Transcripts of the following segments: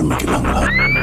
ஆரம்பிக்கலாங்களா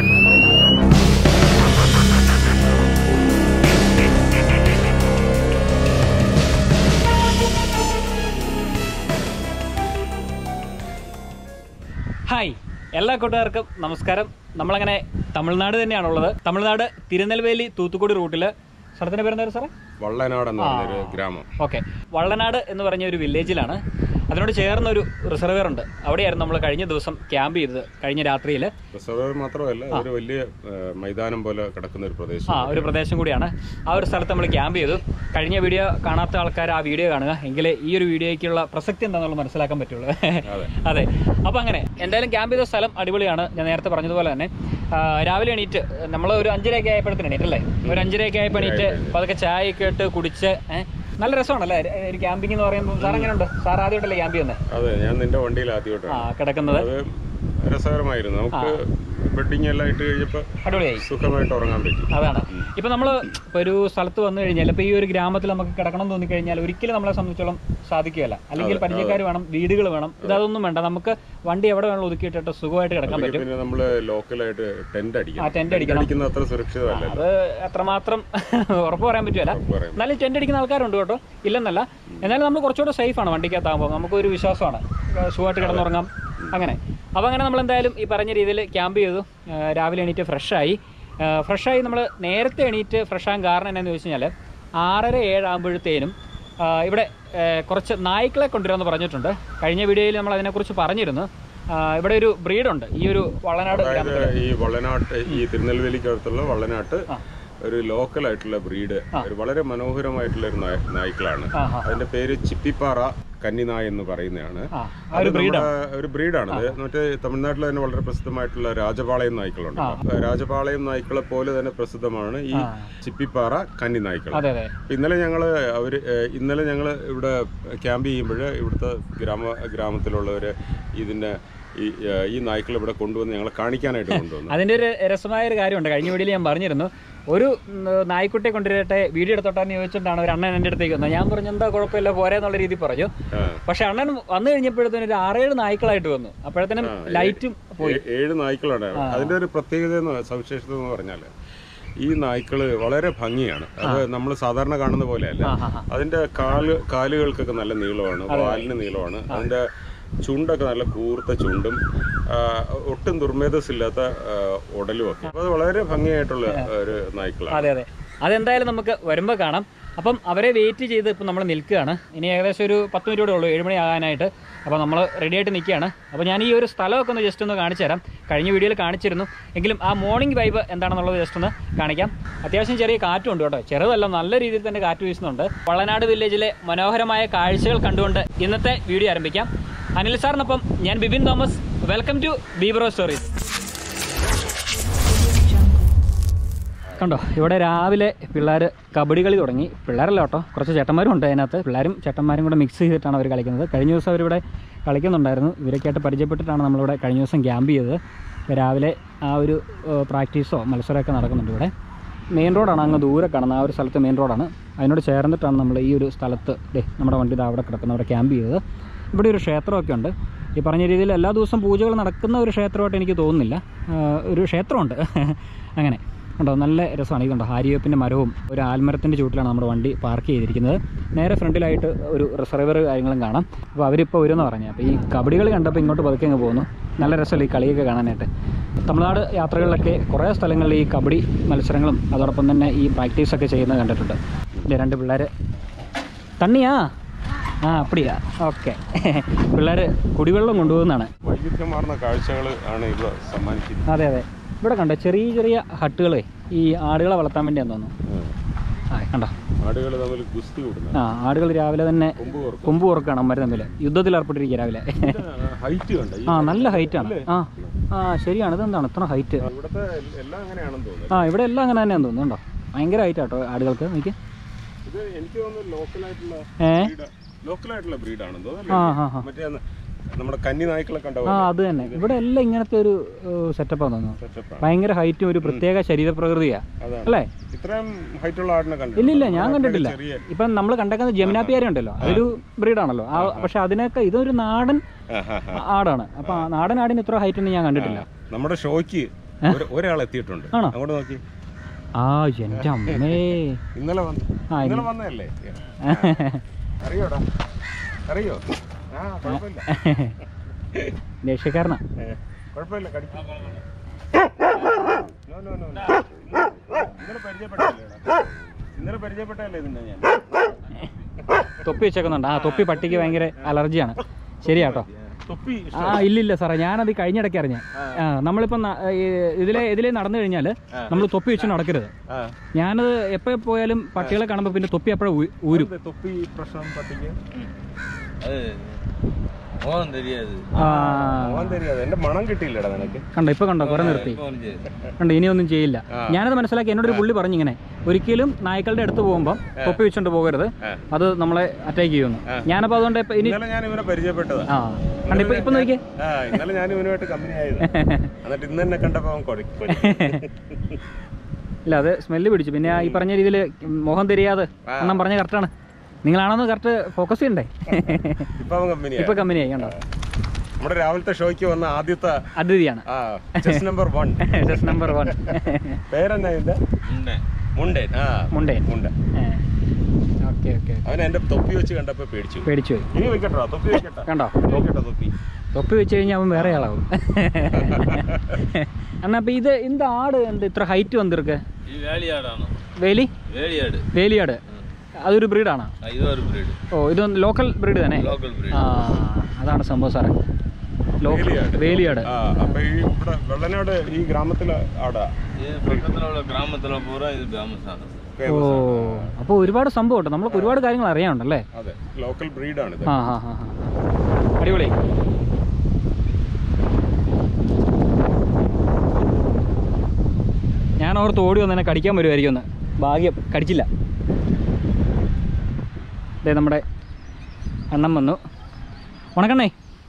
ഹായ് എല്ലാ കൂട്ടുകാർക്കും നമസ്കാരം നമ്മളങ്ങനെ തമിഴ്നാട് തന്നെയാണുള്ളത് തമിഴ്നാട് തിരുനെൽവേലി തൂത്തുക്കുടി റൂട്ടിൽ സ്ഥലത്തിൻ്റെ പേരെന്തായിരുന്നു സാറേ വള്ളനാട് എന്ന് പറഞ്ഞൊരു ഗ്രാമം ഓക്കെ വള്ളനാട് എന്ന് പറഞ്ഞ ഒരു വില്ലേജിലാണ് അതിനോട് ചേർന്ന ഒരു റിസർവർ ഉണ്ട് അവിടെയായിരുന്നു നമ്മൾ കഴിഞ്ഞ ദിവസം ക്യാമ്പ് ചെയ്തത് കഴിഞ്ഞ രാത്രിയിൽ റിസർവർ മാത്രമല്ല ഒരു വലിയ ഏഹ്, മൈതാനം പോലെ കിടക്കുന്ന ഒരു പ്രദേശം ആ ഒരു പ്രദേശം കൂടിയാണ് ആ ഒരു സ്ഥലത്ത് നമ്മൾ ക്യാമ്പ് ചെയ്തു കഴിഞ്ഞ വീഡിയോ കാണാത്ത ആൾക്കാർ ആ വീഡിയോ കാണുക എങ്കിലേ ഈ ഒരു വീഡിയോയ്ക്കുള്ള പ്രസക്തി എന്താണെന്നുള്ളത് മനസ്സിലാക്കാൻ പറ്റുള്ളൂ അതെ. അതെ അപ്പോൾ അങ്ങനെ എന്തായാലും ക്യാമ്പ് ചെയ്ത സ്ഥലം അടിപൊളിയാണ് ഞാൻ നേരത്തെ പറഞ്ഞതുപോലെ തന്നെ ആ, രാവിലെ എണീറ്റ് നമ്മൾ ഒരു അഞ്ചരയൊക്കെ ആയപ്പോഴത്തേന് എണീറ്റ് അല്ലേ ഒരു അഞ്ചരയൊക്കെ ആയപ്പോൾ എണീറ്റ് പതുക്കെ ചായയൊക്കെ ഇട്ട് കുടിച്ച് ഏ, നല്ല രസമാണല്ലേ ഒരു ക്യാമ്പിംഗ് എന്ന് പറയുമ്പോൾ സാർ എങ്ങനെയുണ്ട് സാർ ആദ്യമായിട്ടല്ലേ ക്യാമ്പ് ചെയ്യുന്നത് അതെ ഞാൻ നിന്റെ വണ്ടിയിൽ ആ ആദ്യമായിട്ടാണ് കിടക്കുന്നത് അത് രസകരമായിരുന്നു നമുക്ക് ബെഡിങ് എല്ലാം ഇട്ട് കഴിഞ്ഞപ്പോൾ അടിപൊളിയായി സുഖമായിട്ട് ഉറങ്ങാൻ പറ്റി അതാണ് ഇപ്പൊ നമ്മൾ ഇപ്പൊ ഒരു സ്ഥലത്ത് വന്നു കഴിഞ്ഞാൽ ഇപ്പൊ ഈ ഒരു ഗ്രാമത്തിൽ നമുക്ക് കിടക്കണം എന്ന് തോന്നിക്കഴിഞ്ഞാൽ ഒരിക്കലും നമ്മളെ സംബന്ധിച്ചോളം സാധിക്കുകയല്ല അല്ലെങ്കിൽ പരിചയക്കാർ വേണം വീടുകൾ വേണം ഇതൊന്നും വേണ്ട നമുക്ക് വണ്ടി എവിടെ വേണം ഒതുക്കിയിട്ടിട്ട് സുഖമായിട്ട് കിടക്കാൻ അല്ലെങ്കിൽ പറ്റും പിന്നെ നമ്മള് ലോക്കലായിട്ട് ടെന്റ് ആ അടിക്കണം ടെന്റ് അടിക്കണം അടിക്കുന്ന അത്ര സുരക്ഷിതമല്ല അത് എത്രമാത്രം ഉറപ്പ് പറയാൻ പറ്റുമല്ല ഉറപ്പ് പറയാൻ എന്നാലും ടെന്റ് അടിക്കുന്ന ആൾക്കാരുണ്ട് കേട്ടോ ഇല്ലെന്നല്ല എന്നാലും നമ്മൾ കുറച്ചുകൂടെ സേഫ് ആണ് വണ്ടിക്കകത്താകുമ്പോൾ നമുക്കൊരു വിശ്വാസമാണ് സുഖമായിട്ട് കിടന്നുറങ്ങാം അങ്ങനെ അപ്പോൾ അങ്ങനെ നമ്മൾ എന്തായാലും ഈ പറഞ്ഞ രീതിയിൽ ക്യാമ്പ് ചെയ്തു ആ, രാവിലെ എണീറ്റ് ഫ്രഷായി ഫ്രഷായി നമ്മൾ നേരത്തെ എണീറ്റ് ഫ്രഷാകാൻ കാരണം എന്നാന്ന് ചോദിച്ചു കഴിഞ്ഞാൽ ആറര ഏഴാകുമ്പോഴത്തേനും ആ, ഇവിടെ ആ, കുറച്ച് നായ്ക്കളെ കൊണ്ടുവരാമെന്ന് പറഞ്ഞിട്ടുണ്ട് കഴിഞ്ഞ വീഡിയോയിൽ നമ്മൾ അതിനെക്കുറിച്ച് പറഞ്ഞിരുന്നു ആ, ഇവിടെ ഒരു ബ്രീഡുണ്ട് ഈ ഒരു വള്ളനാട് ഗ്രാമത്തിൽ അതായത് ഈ വള്ളനാട്ട് ഈ തിരുനെൽവേലിക്കടുത്തുള്ള വള്ളനാട്ട് ഒരു ലോക്കൽ ആയിട്ടുള്ള ബ്രീഡ് ഒരു വളരെ മനോഹരമായിട്ടുള്ള ഒരു നായ- നായ്ക്കളാണ് ആ, ആ. അതിന്റെ പേര് ചിപ്പിപ്പാറ കന്നിനായ എന്ന് പറയുന്നതാണ് ആ ആ അത് ഒരു ബ്രീഡാണ് നമ്മുടെ ഒരു ബ്രീഡാണ് അത് മറ്റേ തമിഴ്നാട്ടിൽ തന്നെ വളരെ പ്രസിദ്ധമായിട്ടുള്ള രാജപാളയം നായ്ക്കളുണ്ട് രാജപാളയം നായ്ക്കളെ പോലെ തന്നെ പ്രസിദ്ധമാണ് ഈ ചിപ്പിപ്പാറ കന്നി നായ്ക്കൾ അതെ അതെ അപ്പൊ ഇന്നലെ ഞങ്ങള് അവര് ഏഹ്, ഇന്നലെ ഞങ്ങള് ഇവിടെ ക്യാമ്പ് ചെയ്യുമ്പോൾ ഇവിടുത്തെ ഗ്രാമ ഗ്രാമത്തിലുള്ളവര് ഇതിന്റെ ഈ ഏഹ്, ഈ നായ്ക്കൾ ഇവിടെ കൊണ്ടുവന്ന് ഞങ്ങളെ കാണിക്കാനായിട്ട് കൊണ്ടുവന്നു അതിന്റെ ഒരു രസമായ ഒരു കാര്യമുണ്ട് കഴിഞ്ഞ വീഡിയോയിൽ ഞാൻ പറഞ്ഞിരുന്നു ഒരു ഉം, നായ്ക്കുട്ടിയെ കൊണ്ടുവരട്ടെ വീഡിയോ എടുത്തോട്ടാന്ന് ചോദിച്ചിട്ടാണ് ഒരു അണ്ണൻ എൻ്റെ അടുത്തേക്ക് വന്നത് ഞാൻ പറഞ്ഞു എന്താ കുഴപ്പമില്ല പോരെ എന്നുള്ള രീതി പറഞ്ഞു ആ. പക്ഷെ അണ്ണൻ വന്നു കഴിഞ്ഞപ്പോഴത്തേനും ഒരു ആറേഴ് നായ്ക്കളായിട്ട് വന്നു അപ്പോഴത്തേനും ലൈറ്റും പോയി ഏ- ഏഴ് നായ്ക്കളാണ് അതിന്റെ ഒരു പ്രത്യേകത എന്ന് സവിശേഷത എന്ന് പറഞ്ഞാല് ഈ നായ്ക്കള് വളരെ ഭംഗിയാണ് അത് നമ്മൾ സാധാരണ കാണുന്ന പോലെയല്ല ആ, ആ, ആ. അതിന്റെ കാല് കാലുകൾക്കൊക്കെ നല്ല നീളമാണ് വാലിന് നീളമാണ് അതിന്റെ ചുണ്ടൊക്കെ നല്ല കൂർത്ത ചുണ്ടും ആ, ഒട്ടും ദുർമേധസ്സില്ലാത്ത ആ, ഉടലും ഒക്കെ അപ്പൊ അത് വളരെ ഭംഗിയായിട്ടുള്ള ഒരു നായ്ക്കളാണ് അതെ അതെ അതെന്തായാലും നമുക്ക് വരുമ്പോൾ കാണാം അപ്പം അവരെ വെയിറ്റ് ചെയ്ത് ഇപ്പം നമ്മൾ നിൽക്കുകയാണ് ഇനി ഏകദേശം ഒരു പത്ത് മിനിറ്റ് കൂടെ ഉള്ളൂ ഏഴ് മണി ആകാനായിട്ട് അപ്പോൾ നമ്മൾ റെഡി ആയിട്ട് നിൽക്കുകയാണ് അപ്പോൾ ഞാൻ ഈ ഒരു സ്ഥലമൊക്കെ ഒന്ന് ജസ്റ്റ് ഒന്ന് കാണിച്ചു തരാം കഴിഞ്ഞ വീഡിയോയിൽ കാണിച്ചിരുന്നു എങ്കിലും ആ മോർണിംഗ് വൈബ് എന്താണെന്നുള്ളത് ജസ്റ്റ് ഒന്ന് കാണിക്കാം അത്യാവശ്യം ചെറിയ കാറ്റും ഉണ്ട് കേട്ടോ ചെറുതല്ല നല്ല രീതിയിൽ തന്നെ കാറ്റ് വീശുന്നുണ്ട് വള്ളനാട് വില്ലേജിലെ മനോഹരമായ കാഴ്ചകൾ കണ്ടുകൊണ്ട് ഇന്നത്തെ വീഡിയോ ആരംഭിക്കാം അനിൽ സാറിനൊപ്പം ഞാൻ ബിബിൻ തോമസ് വെൽക്കം ടു ബീബ്രോ സ്റ്റോറീസ് കണ്ടോ ഇവിടെ രാവിലെ പിള്ളേർ കബഡി കളി തുടങ്ങി പിള്ളേരല്ല കേട്ടോ കുറച്ച് ചേട്ടന്മാരും ഉണ്ട് അതിനകത്ത് പിള്ളേരും ചേട്ടന്മാരും കൂടെ മിക്സ് ചെയ്തിട്ടാണ് അവർ കളിക്കുന്നത് കഴിഞ്ഞ ദിവസം അവരിവിടെ കളിക്കുന്നുണ്ടായിരുന്നു ഇവരൊക്കെ ആയിട്ട് പരിചയപ്പെട്ടിട്ടാണ് നമ്മളിവിടെ കഴിഞ്ഞ ദിവസം ക്യാമ്പ് ചെയ്തത് ഇപ്പോൾ രാവിലെ ആ ഒരു ഏഹ്, പ്രാക്ടീസോ മത്സരമൊക്കെ നടക്കുന്നുണ്ട് ഇവിടെ മെയിൻ റോഡാണ് അങ്ങ് ദൂരെ കാണുന്നത് ആ ഒരു സ്ഥലത്ത് മെയിൻ റോഡാണ് അതിനോട് ചേർന്നിട്ടാണ് നമ്മൾ ഈ ഒരു സ്ഥലത്ത് ദേ നമ്മുടെ വണ്ടി ഇത് അവിടെ കിടക്കുന്ന അവിടെ ക്യാമ്പ് ചെയ്തത് ഇവിടെ ഒരു ക്ഷേത്രമൊക്കെ ഉണ്ട് ഈ പറഞ്ഞ രീതിയിൽ എല്ലാ ദിവസവും പൂജകൾ നടക്കുന്ന ഒരു ക്ഷേത്രമായിട്ട് എനിക്ക് തോന്നുന്നില്ല ആ, ഒരു ക്ഷേത്രമുണ്ട് അങ്ങനെ ഉണ്ടോ നല്ല രസമാണ് ഇതുണ്ടോ ഹാരിവേപ്പിൻ്റെ മരവും ഒരു ആൽമരത്തിൻ്റെ ചുവട്ടിലാണ് നമ്മുടെ വണ്ടി പാർക്ക് ചെയ്തിരിക്കുന്നത് നേരെ ഫ്രണ്ടിലായിട്ട് ഒരു റിസർവർ കാര്യങ്ങളും കാണാം അപ്പോൾ അവരിപ്പോൾ വരുമെന്ന് പറഞ്ഞത് അപ്പോൾ ഈ കബഡി കളി കണ്ടപ്പോൾ ഇങ്ങോട്ട് പതുക്കെ അങ്ങ് പോകുന്നു നല്ല രസമല്ലേ ഈ കളിയൊക്കെ കാണാനായിട്ട് തമിഴ്നാട് യാത്രകളിലൊക്കെ കുറേ സ്ഥലങ്ങളിൽ ഈ കബഡി മത്സരങ്ങളും അതോടൊപ്പം തന്നെ ഈ പ്രാക്ടീസൊക്കെ ചെയ്യുന്നത് കണ്ടിട്ടുണ്ട് ഇല്ലേ രണ്ട് പിള്ളേർ തണ്ണിയാ ആ അപ്പടിയാ ഓക്കെ പിള്ളേർ കുടിവെള്ളം കൊണ്ടുപോകുന്നതാണ് വൈവിധ്യമാർന്ന കാഴ്ചകൾ ആണ് ഇവ സമ്മാനിക്കുന്നത് അതെ അതെ ഇവിടെ കണ്ടോ ചെറിയ ചെറിയ ഹട്ടുകളെ ഈ ആടുകളെ വളർത്താൻ വേണ്ടിയാന്ന് തോന്നുന്നു ഉം. ആ കണ്ടോ ആടുകൾ തമ്മിൽ ഗുസ്തി കൂടുന്നത് ആ ആടുകൾ രാവിലെ തന്നെ കൊമ്പ് കോർക്കും കൊമ്പ് ഉറക്കണം അമ്മര് തമ്മിൽ യുദ്ധത്തിൽ ഏർപ്പെട്ടിരിക്കുക രാവിലെ ഹൈറ്റ് കണ്ട ഈ ആ നല്ല ഹൈറ്റാണ് ആ ആ ശരിയാണ് ഇതെന്താണ് ഇത്ര ഹൈറ്റ് ഇവിടുത്തെ എല്ലാം അങ്ങനെയാണെന്ന് തോന്നുന്നു ആ ഇവിടെ എല്ലാം അങ്ങനെ തന്നെയാന്ന് തോന്നുന്നു കേട്ടോ ഭയങ്കര ഹൈറ്റ് ആട്ടോ ആടുകൾക്ക് എനിക്ക് ഇത് എനിക്ക് തോന്നുന്നു ലോക്കലായിട്ടുള്ള ഏ ലോക്കലായിട്ടുള്ള ബ്രീഡാണെന്ന് ആ തോന്നുന്നു ആ ആ മറ്റേ അന്ന് നമ്മുടെ കന്നി നായ്ക്കളെ കണ്ട ആ അത് തന്നെ ഇവിടെ എല്ലാം ഇങ്ങനത്തെ ഒരു സെറ്റപ്പാന്ന് തോന്നുന്നു സെറ്റപ്പാണ് ഭയങ്കര ഹൈറ്റും ഒരു പ്രത്യേക ശരീരപ്രകൃതിയാ അതാണ് അല്ലേ ഇത്രയും ഹൈറ്റ് ഉള്ള ആടിനെ കണ്ടു ഇല്ല ഇല്ല ഞാൻ കണ്ടിട്ടില്ല ചെറിയ ഇപ്പം നമ്മൾ കണ്ടേക്കുന്ന ജമുനാപ്പിയാരി ഉണ്ടല്ലോ അതൊരു ബ്രീഡാണല്ലോ ആ പക്ഷെ അതിനൊക്കെ ഇതൊരു നാടൻ ആഹാ, ആഹാ. ആടാണ് അപ്പൊ ആ നാടൻ ആടിന് ഇത്ര ഹൈറ്റ് ഒന്നും ഞാൻ കണ്ടിട്ടില്ല നമ്മുടെ ഷോയ്ക്ക് ഒരു- ഒരാൾ എത്തിയിട്ടുണ്ട് ആണോ? അങ്ങോട്ട് നോക്കി ആ എൻ്റെ അമ്മേ ഇന്നലെ വന്ന് ആ, ഇന്നലെ വന്നതല്ലേ അറിയോടാ അറിയോ ആ കുഴപ്പമില്ല ദേഷ്യക്കാരനാ ഏ, കുഴപ്പമില്ല കടിക്കും നോ നോ നോ നോ. ഇന്നലെ പരിചയപ്പെട്ടല്ലേ ഇന്നലെ പരിചയപ്പെട്ടല്ലേ ഇതിന്റെ ഞാൻ തൊപ്പി വെച്ചേക്കുന്നുണ്ട് ആ തൊപ്പി പട്ടിക്ക് ഭയങ്കര അലർജിയാണ് ശരിയാട്ടോ തൊപ്പി ആ ഇല്ലില്ല സാറേ ഞാനത് കഴിഞ്ഞിടയ്ക്ക് അറിഞ്ഞ ആ നമ്മളിപ്പം ന- ഈ ഇതിലെ ഇതിലെ നടന്നു കഴിഞ്ഞാൽ നമ്മൾ തൊപ്പി വെച്ച് നടക്കരുത് ആ ഞാനത് എപ്പോൾ പോയാലും പട്ടികളെ കാണുമ്പോൾ പിന്നെ തൊപ്പി അപ്പോഴെ ഊരും ഇത് തൊപ്പി പ്രശ്നം പട്ടിക്ക് அது மோகம் தெரியாது ആ പോകാൻ തരികയത് എന്റെ മണം കിട്ടിയില്ലടാ നിനക്ക് കണ്ടോ ഇപ്പൊ കണ്ടോ കുറെ നിർത്തി இப்போ வந்து കണ്ടോ ഇനിയൊന്നും ചെയ്യില്ല ഞാനത് മനസ്സിലാക്കി എന്നോട് ഒരു പുള്ളി പറഞ്ഞു ഇങ്ങനെ ഒരിക്കലും നായ്ക്കളുടെ അടുത്ത് പോകുമ്പോൾ തൊപ്പി വെച്ചോണ്ട് പോകരുത് അത് നമ്മളെ അറ്റാക്ക് ചെയ്യുന്നു ഞാനപ്പോൾ അതുകൊണ്ട് ഇപ്പൊ ഇനി ഇന്നലെ ഞാൻ ഇവനെ പരിചയപ്പെട്ടതാ ആ കണ്ടോ ഇപ്പൊ ഇപ്പൊ നോക്കിയേ ആ ഇന്നലെ ഞാൻ ഇവനുമായിട്ട് കമ്പനി ആയത് എന്നിട്ട് ഇന്ന് തന്നെ കണ്ടപ്പോ അവൻ കൊടി കൊടി. ഇല്ല അത് സ്മെല്ല് പിടിച്ചു പിന്നെ ആ ഈ പറഞ്ഞ രീതിയിൽ മുഖം തിരിയാതെ എണ്ണം പറഞ്ഞ കറക്റ്റാണ് നിങ്ങളാണെന്ന് കറക്റ്റ് ഫോക്കസ് ചെയ്യണ്ടേ ഇപ്പൊ അവൻ കമ്പനിയാ ഇപ്പൊ കമ്പനിയായി കണ്ടോ നമ്മുടെ രാവിലത്തെ ഷോയ്ക്ക് വന്ന ആദ്യത്തെ അതിഥിയാണ് ആ chess number one just number one പേരെന്നാ ഇതിന്റെ முண்டை മുണ്ടൻ ആ മുണ്ടേൻ മുണ്ടൻ ഓക്കെ ഓക്കെ അവൻ എന്റെ തൊപ്പി വെച്ച് കണ്ടപ്പോ പേടിച്ചു പേടിച്ചു പോയി ഇനി വെക്കട്ടോ തൊപ്പി വെക്കട്ടോ കണ്ടോ വെക്കട്ടോ തൊപ്പി തൊപ്പി വെച്ച് കഴിഞ്ഞാൽ അവൻ വേറെ ആളാവും എന്നാ അപ്പൊ ഇത് இந்த ஆடு എന്ത് ഇത്ര ഹൈറ്റ് വന്നിருக்கு இது வேலியாடானோ വേലി வேலியாடு വേലിയാട് അതൊരു ബ്രീഡാണോ ஆ, இது ஒரு பிரீடு ഓ ഇത് ലോക്കൽ ബ്രീഡ് തന്നെ லோக்கல் பிரீடு ആ അതാണ് സംഭവം സാറേ ലോക്കൽ വേലിയാട്. വേലിയാട് ആ അപ്പൊ ഈ ഇവിടെ വെള്ളനാട് ഈ ഗ്രാമത്തിലെ ആടാ இது பக்கத்துல உள்ள கிராமத்துல பூரா இது ஃபேமஸ் ஆனது ഓ അപ്പോൾ ഒരുപാട് സംഭവം ഉണ്ട് നമ്മൾക്ക് ഒരുപാട് കാര്യങ്ങൾ അറിയാനുണ്ടല്ലേ അതെ ലോക്കൽ ബ്രീഡാണ് ഇത് ആ ഹാ ഹാ ഹാ അടിപൊളി ഞാൻ ഓർത്ത് ഓടി വന്ന് എന്നെ കടിക്കാൻ വരുമായിരിക്കും ഒന്ന് ഭാഗ്യം കടിച്ചില്ല ഇതേ നമ്മുടെ അണ്ണം വന്നു ഉണക്കണ്ണേ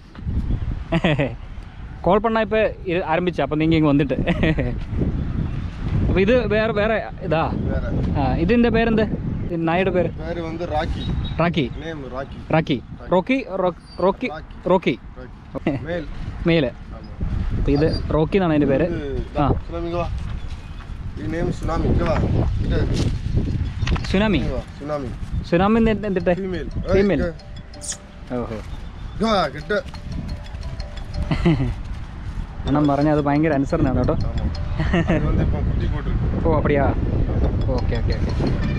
കോൾ പണ്ണ ഇപ്പോൾ ആരംഭിച്ച അപ്പം നീങ്ങി ഇങ്ങ് വന്നിട്ട് അപ്പോൾ ഇത് വേറെ വേറെ ഇതാ வேற ആ ഇതിൻ്റെ പേരെന്ത് ഈ നായയുടെ പേര് பேர் வந்து Rocky Rocky name Rocky Rocky Rocky റോ- റോക്കി റോക്കി ராக்கி மேல் മേല് ஆமா അപ്പോൾ ഇത് റോക്കി എന്നാണ് അതിൻ്റെ പേര് ആ சுனாமி இங்க வா ഈ நேம் சுனாமி இங்க வா இங்க സുനാമി இங்க வா சுனாமி സുനാമി എന്ന് എന്തിട്ടെ ஃபீமேல் Female. ഓഹോ இங்க வா கிட்ட അണ്ണം പറഞ്ഞ അത് ഭയങ്കര അനുസരണമാണ് കേട്ടോ ஆமா அது வந்து இப்போ குட்டி போட்டுருக்கு ഓ അപ്പടിയാ ഓക്കെ ഓക്കെ ഓക്കെ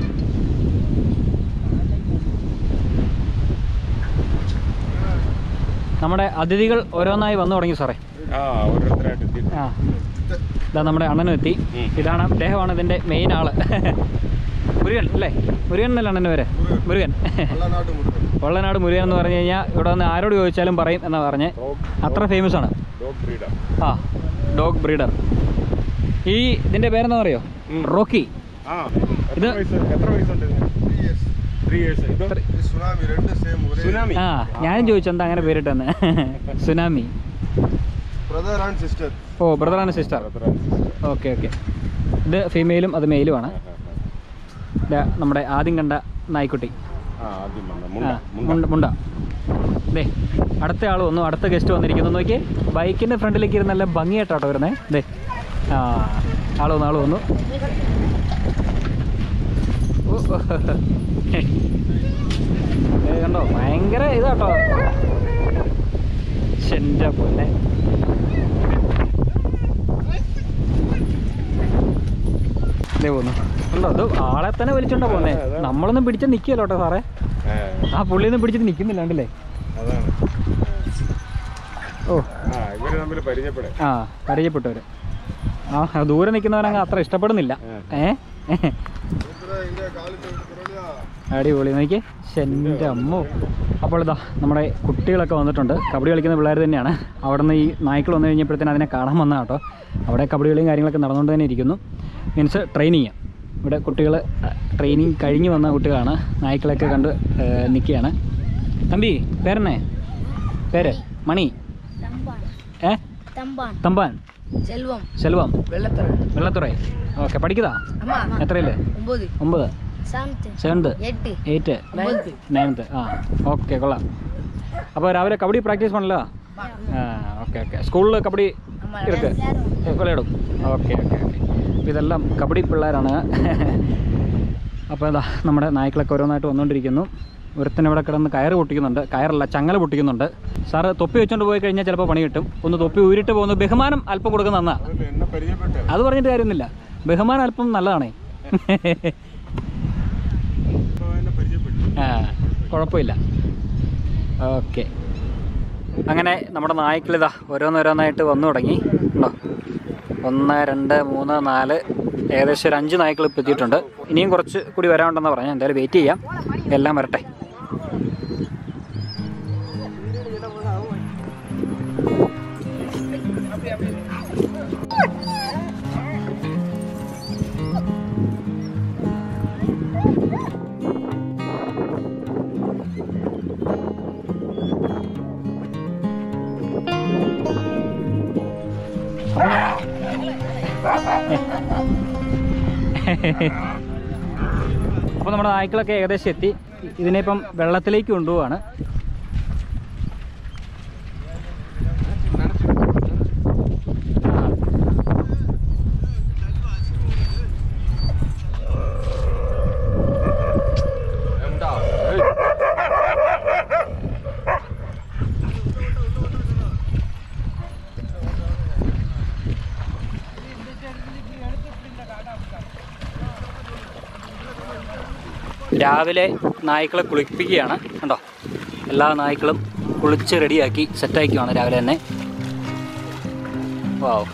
നമ്മുടെ അതിഥികൾ ഓരോന്നായി വന്നു തുടങ്ങി സാറേ ആ ഓരോരുത്തരായിട്ട് എത്തി ആ ഇതാ നമ്മുടെ അണ്ണനും എത്തി ഉം. ഇതാണ് അദ്ദേഹമാണ് ഇതിൻ്റെ മെയിൻ ആള് മുരുകൻ അല്ലേ മുരുകൻ എന്നല്ല അണ്ണൻ്റെ പേര് മുരുകൻ நல்லா நாட்டு முருகன் വള്ളനാട് മുരുകൻ എന്ന് പറഞ്ഞു കഴിഞ്ഞാൽ ഇവിടെ വന്ന് ആരോട് ചോദിച്ചാലും പറയും എന്നാ പറഞ്ഞ് അത്ര ഫേമസ് ആണ് ഡോഗ് ബ്രീഡാ ആ ഡോഗ് ബ്രീഡർ ഈ ഇതിൻ്റെ പേരെന്താ പറയോ ഉം. റോക്കി ആ ഇത് എത്ര വയസ്സ് എത്ര വയസ്സുണ്ട് ഇതിന് த்ரீ இயர்ஸ் ത്രീ ഇയേഴ്സ് ഇത് இது சுனாமி ரெண்டு சேம் ஒரே സുനാമി ആ ഞാനും ചോദിച്ചു എന്താ അങ്ങനെ പേരിട്ടെന്ന് സുനാമി பிரதர் அண்ட் சிஸ்டர் ഓ ബ്രദറാണ് സിസ്റ്റർ ഓക്കെ ഓക്കെ ഇത് ഫീമെയിലും അത് മെയിലുമാണ് ഇതാ നമ്മുടെ ആദ്യം കണ്ട നായ്ക്കുട്ടി ആ ആദ്യം വന്ന ആ മുണ്ട മുണ്ട മുണ്ട ദേ അടുത്ത ആൾ വന്നു അടുത്ത ഗസ്റ്റ് വന്നിരിക്കുന്നു നോക്കിയേ ബൈക്കിൻ്റെ ഫ്രണ്ടിലേക്ക് ഇരുന്ന് നല്ല ഭംഗിയായിട്ടാട്ടോ വരുന്നേ ദേ ആ ആൾ വന്നു ആൾ വന്നു ഓ, ഓ. ദേ കണ്ടോ ഭയങ്കര ഇതാട്ടോ എൻ്റെ പൊന്നെ ദേ പോന്നു കണ്ടോ ഇത് ആളെ തന്നെ വലിച്ചോണ്ടാ പോന്നെ നമ്മളൊന്നും പിടിച്ച് നിൽക്കിയല്ലോ കേട്ടോ സാറേ ആ, ആ പുള്ളിയൊന്നും പിടിച്ചിട്ട് നിൽക്കുന്നില്ലാണ്ടല്ലേ അതാണ് ഓ ആ ഇവര് തമ്മിൽ പരിചയപ്പെടാം ആ പരിചയപ്പെട്ടവർ ആ ദൂരെ നിൽക്കുന്നവനങ്ങ് അത്ര ഇഷ്ടപ്പെടുന്നില്ല ഏ இங்க காலேஜ் இருக்கிறோம் അടിപൊളി നോക്കി എൻ്റെ അമ്മോ അപ്പോൾ ഇതാ നമ്മുടെ കുട്ടികളൊക്കെ വന്നിട്ടുണ്ട് കബഡി കളിക്കുന്ന പിള്ളേർ തന്നെയാണ് അവിടെ നിന്ന് ഈ നായ്ക്കൾ വന്നു കഴിഞ്ഞപ്പോഴത്തേന് അതിനെ കാണാൻ വന്ന കേട്ടോ അവിടെ കബഡി കളിയും കാര്യങ്ങളൊക്കെ നടന്നുകൊണ്ട് തന്നെ ഇരിക്കുന്നു മീൻസ് ട്രെയിനിങ് ഇവിടെ കുട്ടികൾ ട്രെയിനിങ് കഴിഞ്ഞ് വന്ന കുട്ടികളാണ് നായ്ക്കളൊക്കെ കണ്ട് നിൽക്കുകയാണ് തമ്പി പേരെന്നെ പേര് മണി தம்பான் ഏ தம்பான் തമ്പാൻ செல்வம் செல்வம் வெள்ளத்தோட വെള്ളത്തുറൈ ഓക്കെ പഠിക്കുന്നതാ அம்மா എത്രയില് ஒன்பது ഒമ്പത് செவன்த்து സെവൻത്ത് எட்டு എയ്റ്റ് Ninth. നയൻത്ത് ആ ഓക്കെ കൊള്ളാം അപ്പോൾ രാവിലെ കബഡി പ്രാക്ടീസ് പണല്ലോ ആ ഓക്കെ ഓക്കെ സ്കൂളിൽ കബഡി ஆமா ഇருக்கு വിളയിടും ഓക്കെ ഓക്കെ ഓക്കെ അപ്പോൾ ഇതെല്ലാം കബഡി പിള്ളേരാണ് അപ്പോൾ ഇതാ നമ്മുടെ നായ്ക്കളൊക്കെ ഓരോന്നായിട്ട് വന്നുകൊണ്ടിരിക്കുന്നു ഒരുത്തൻ ഇവിടെ കിടന്ന് കയറ് പൊട്ടിക്കുന്നുണ്ട് കയറല്ല ചങ്ങല പൊട്ടിക്കുന്നുണ്ട് സാറ് തൊപ്പി വെച്ചുകൊണ്ട് പോയി കഴിഞ്ഞാൽ ചിലപ്പോൾ പണി കിട്ടും ഒന്ന് തൊപ്പി ഊരിട്ട് പോകുന്നു ബഹുമാനം അല്പം കൊടുക്കുന്ന നന്നാ അതല്ല എന്നെ പരിചയപ്പെട്ട അത് പറഞ്ഞിട്ട് കാര്യമൊന്നുമില്ല ബഹുമാനം അല്പം നല്ലതാണേ എന്നെ പരിചയപ്പെട്ടു ആ കുഴപ്പമില്ല ഓക്കെ അങ്ങനെ നമ്മുടെ നായ്ക്കളിതാ ഓരോന്നോരോന്നായിട്ട് വന്നു തുടങ്ങി ഉണ്ടോ ഒന്ന് രണ്ട് മൂന്ന് നാല് ഏകദേശം ഒരു അഞ്ച് നായ്ക്കൾ ഇപ്പോൾ എത്തിയിട്ടുണ്ട് ഇനിയും കുറച്ച് കൂടി വരാനുണ്ടെന്ന് പറഞ്ഞു എന്തായാലും വെയിറ്റ് ചെയ്യാം എല്ലാം വരട്ടെ അപ്പോൾ നമ്മുടെ നായ്ക്കളൊക്കെ ഏകദേശം എത്തി ഇതിനിപ്പം വെള്ളത്തിലേക്ക് കൊണ്ടുപോവാണ് രാവിലെ നായ്ക്കളെ കുളിപ്പിക്കുകയാണ് കണ്ടോ എല്ലാ നായ്ക്കളും കുളിച്ച് റെഡിയാക്കി സെറ്റാക്കിയാണ് രാവിലെ തന്നെ വാവ്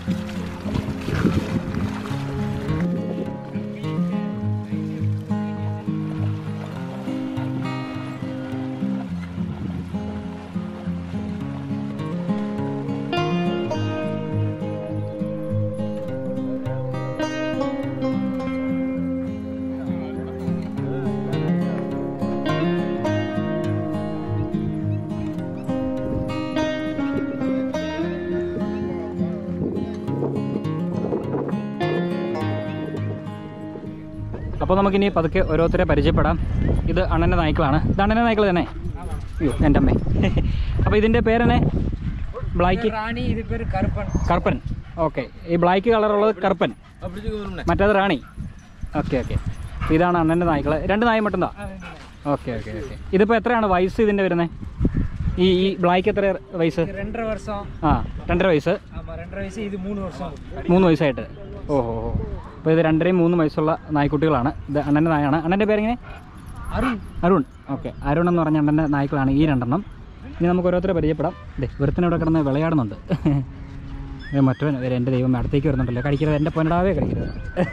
അപ്പോൾ നമുക്കിനി പതുക്കെ ഓരോരുത്തരെ പരിചയപ്പെടാം ഇത് അണ്ണൻ്റെ നായ്ക്കളാണ് ഇത് അണ്ണൻ്റെ നായ്ക്കൾ തന്നെ അയ്യോ എൻ്റെ അമ്മേ അപ്പോൾ ഇതിൻ്റെ പേരെന്നെ ബ്ലാക്ക് ராணி இது பேர் கருப்பன் കറുപ്പൻ ഓക്കെ ഈ ബ്ലാക്ക് കളറുള്ളത് കറുപ്പൻ அப்படி வரும்ண்ணே മറ്റേത് റാണി ഓക്കെ ഓക്കെ ഇതാണ് അണ്ണൻ്റെ നായ്ക്കൾ രണ്ട് നായ മട്ടുണ്ടോ ഓക്കെ ഓക്കെ ഓക്കെ ഇതിപ്പോൾ എത്രയാണ് വയസ്സ് ഇതിൻ്റെ വരുന്നത് ഈ ഈ ബ്ലാക്ക് എത്ര വയസ്സ് இது ரெண்டரை வருஷம் ആ രണ്ടര വയസ്സ് ஆமா ரெண்டரை வயசு இது மூணு வருஷம் മൂന്ന് വയസ്സായിട്ട് ഓഹോ ഓഹോ അപ്പോൾ ഇത് രണ്ടരയും മൂന്ന് വയസ്സുള്ള നായ്ക്കുട്ടികളാണ് ഇത് അണ്ണൻ്റെ നായാണ് അണ്ണൻ്റെ പേരെങ്ങനെ அருண் അരുൺ ഓക്കെ അരുൺ എന്ന് പറഞ്ഞ അണ്ണൻ്റെ നായ്ക്കളാണ് ഈ രണ്ടെണ്ണം ഇനി നമുക്ക് ഓരോരുത്തരെ പരിചയപ്പെടാം ദേ ഒരുത്തനെ ഇവിടെ കിടന്ന് വിളയാടുന്നുണ്ട് ദേ മറ്റവൻ വരെ എൻ്റെ ദൈവം അടുത്തേക്ക് വരുന്നുണ്ടല്ലോ കടിക്കരുത് എൻ്റെ പൊന്നടാവേ കടിക്കരുത്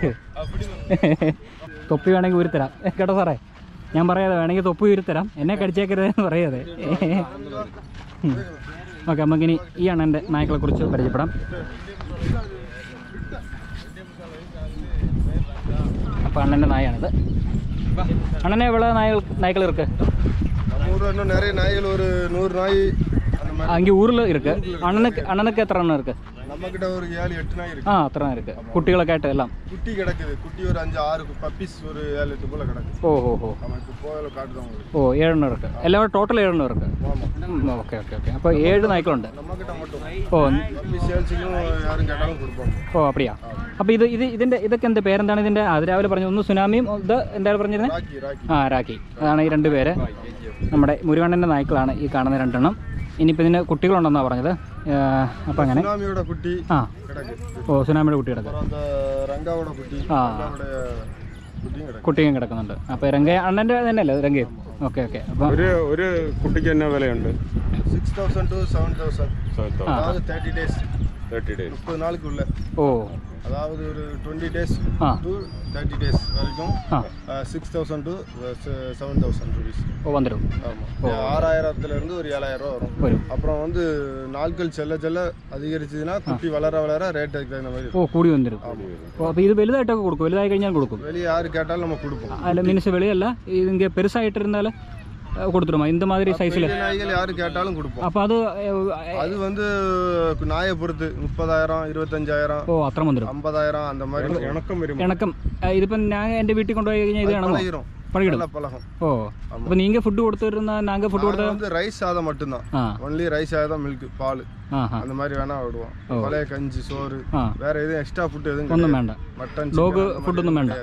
തൊപ്പി വേണമെങ്കിൽ ഊരിത്തരാം കേട്ടോ സാറേ ഞാൻ പറയാതെ വേണമെങ്കിൽ തൊപ്പി ഊരിത്തരാം എന്നെ കടിച്ചേക്കരുത് എന്ന് പറയാതെ ഓക്കെ നമുക്കിനി ഈ അണ്ണൻ്റെ നായ്ക്കളെ കുറിച്ച് പരിചയപ്പെടാം അപ്പോൾ അണ്ണൻ്റെ നായാണിത് அண்ணனே எவ்வளோ நாய்கள் நாய்கள் இருக்கு நம்ம ஊர்ல இன்னும் நிறைய நாய்கள் ஒரு நூறு நாய் அந்த மாதிரி அங்கே ஊரில் இருக்கு அண்ணனுக்கு அண்ணனுக்கு எத்தனை அண்ணன் இருக்கு நம்ம கிட்ட ஒரு ஏழு எட்டு நாய் இருக்கு ஆ அத்தனை இருக்கு குட்டிகளை கேட்டு எல்லாம் குட்டி கிடக்குது குட்டி ஒரு அஞ்சு ஆறு பப்பீஸ் ஒரு ஏழு எட்டு போல கிடக்கு ஓ ஓ ஓ நம்ம இப்போ போகல காட்டுதான் உங்களுக்கு ஓ ஏழெண்ணம் இருக்கு எல்லாம் டோட்டல் ஏழெண்ணம் இருக்கு ஆமா ஓகே ஓகே ஓகே அப்போ ஏழு நாய்க்കളുണ്ട് நம்ம கிட்ட மட்டும் ഓ பப்பி சேல்ஸுக்கும் யாரும் கேட்டாலும் கொடுப்பாங்க ഓ அப்படியா അപ്പോൾ ഇത് ഇത് ഇതിൻ്റെ ഇതൊക്കെ എന്ത് പേരെന്താണ് ഇതിൻ്റെ അത് രാവിലെ പറഞ്ഞു ഒന്ന് സുനാമിയും ഇത് എന്താണ് പറഞ്ഞിരുന്നത് ராக்கி ராக்கி ആ രാഖി അതാണ് ഈ രണ്ട് പേര് നമ്മുടെ മുരുകണ്ണൻ്റെ നായ്ക്കളാണ് ഈ കാണുന്ന രണ്ടെണ്ണം ഇനിയിപ്പോൾ ഇതിന് കുട്ടികളുണ്ടെന്നാണ് പറഞ്ഞത് അപ്പോൾ അങ്ങനെ சுனாமியோட குட்டி ആ கிடக்கு ഓ സുനാമിയുടെ കുട്ടി കിടക്കുക அப்புறம் அந்த ரங்காவோட குட்டி ஆ. ரங்காவோட குட்டியும் கிடக்கு കുട്ടിയും കിടക്കുന്നുണ്ട് അപ്പോൾ രംഗ അണ്ണൻ്റെ തന്നെയല്ലേ രംഗയും ഓക്കെ ഓക്കെ അപ്പോൾ ഒരു ഒരു കുട്ടിക്ക് തന്നെ വിലയുണ്ട് six thousand to seven thousand ആ அதாவது தேர்ட்டி டேஸ் തേർട്ടി ഡേയ്സ് முப்பது நாளுக்கு உள்ள ഓ அதாவது ஒரு டுவெண்ட்டி டேஸ் ஆ. டு தேர்ட்டி டேஸ் வரைக்கும் ആ six thousand to seven thousand rupees ஓ வந்துடும் ஆமாம் ஆறாயிரத்துல இருந்து ஒரு ஏழாயிரம் ரூபா வரும் வரும் அப்புறம் வந்து நாட்கள் செல்ல செல்ல அதிகரிச்சதுன்னா குட்டி வளர வளர ரேட் அதுக்கு தகுந்த மாதிரி ഓ കൂടി വന്നിരും ഓ അപ്പോൾ ഇത് വലുതായിട്ടൊക്കെ കൊടുക്കും വലുതായി കഴിഞ്ഞാൽ കൊടുക്കും வெளியே யாரு கேட்டாலும் நம்ம கொடுப்போம் அதில் மீன்ஸ் வெளியல்ல இது இங்கே பெருசாகிட்டு இருந்தால் கொடுத்துருமா இந்த மாதிரி சைஸில் பெரிய நாய்கள் யாரு கேட்டாலும் கொடுப்போம் അപ്പോൾ അത് ഏ, அது வந்து நாயை பொறுத்து முப்பதாயிரம் இருபத்தஞ்சாயிரம் ഓ അത്ര വന്നിരും ஐம்பதாயிரம் அந்த மாதிரி ഇണക്കം വരും ഇണക്കം ആ, ഇതിപ്പം ഞാൻ എൻ്റെ വീട്ടിൽ കൊണ്ടുപോയി കഴിഞ്ഞാൽ ഇത് കാണുമോ பழகிரும் பழகிடும் நல்லா பழகும் ஓ அப்போ நீங்கள் ஃபுட்டு கொடுத்துருந்தா நாங்கள் ஃபுட்டு நாங்க கொடுத்தா வந்து ரைஸ் சாதம் மட்டும்தான் ஆ ஒன்லி ரைஸ் சாதம் மில்க் பால் ஆ ஆ அந்த மாதிரி வேணா விடுவோம் ஓ. பழைய கஞ்சி சோறு ஆ வேற எதுவும் எக்ஸ்ட்ரா ஃபுட் எதுவும் ഒന്നും கிடையாது. വേണ്ട மட்டன் ഡോഗ് ഫുഡൊന്നും വേണ്ട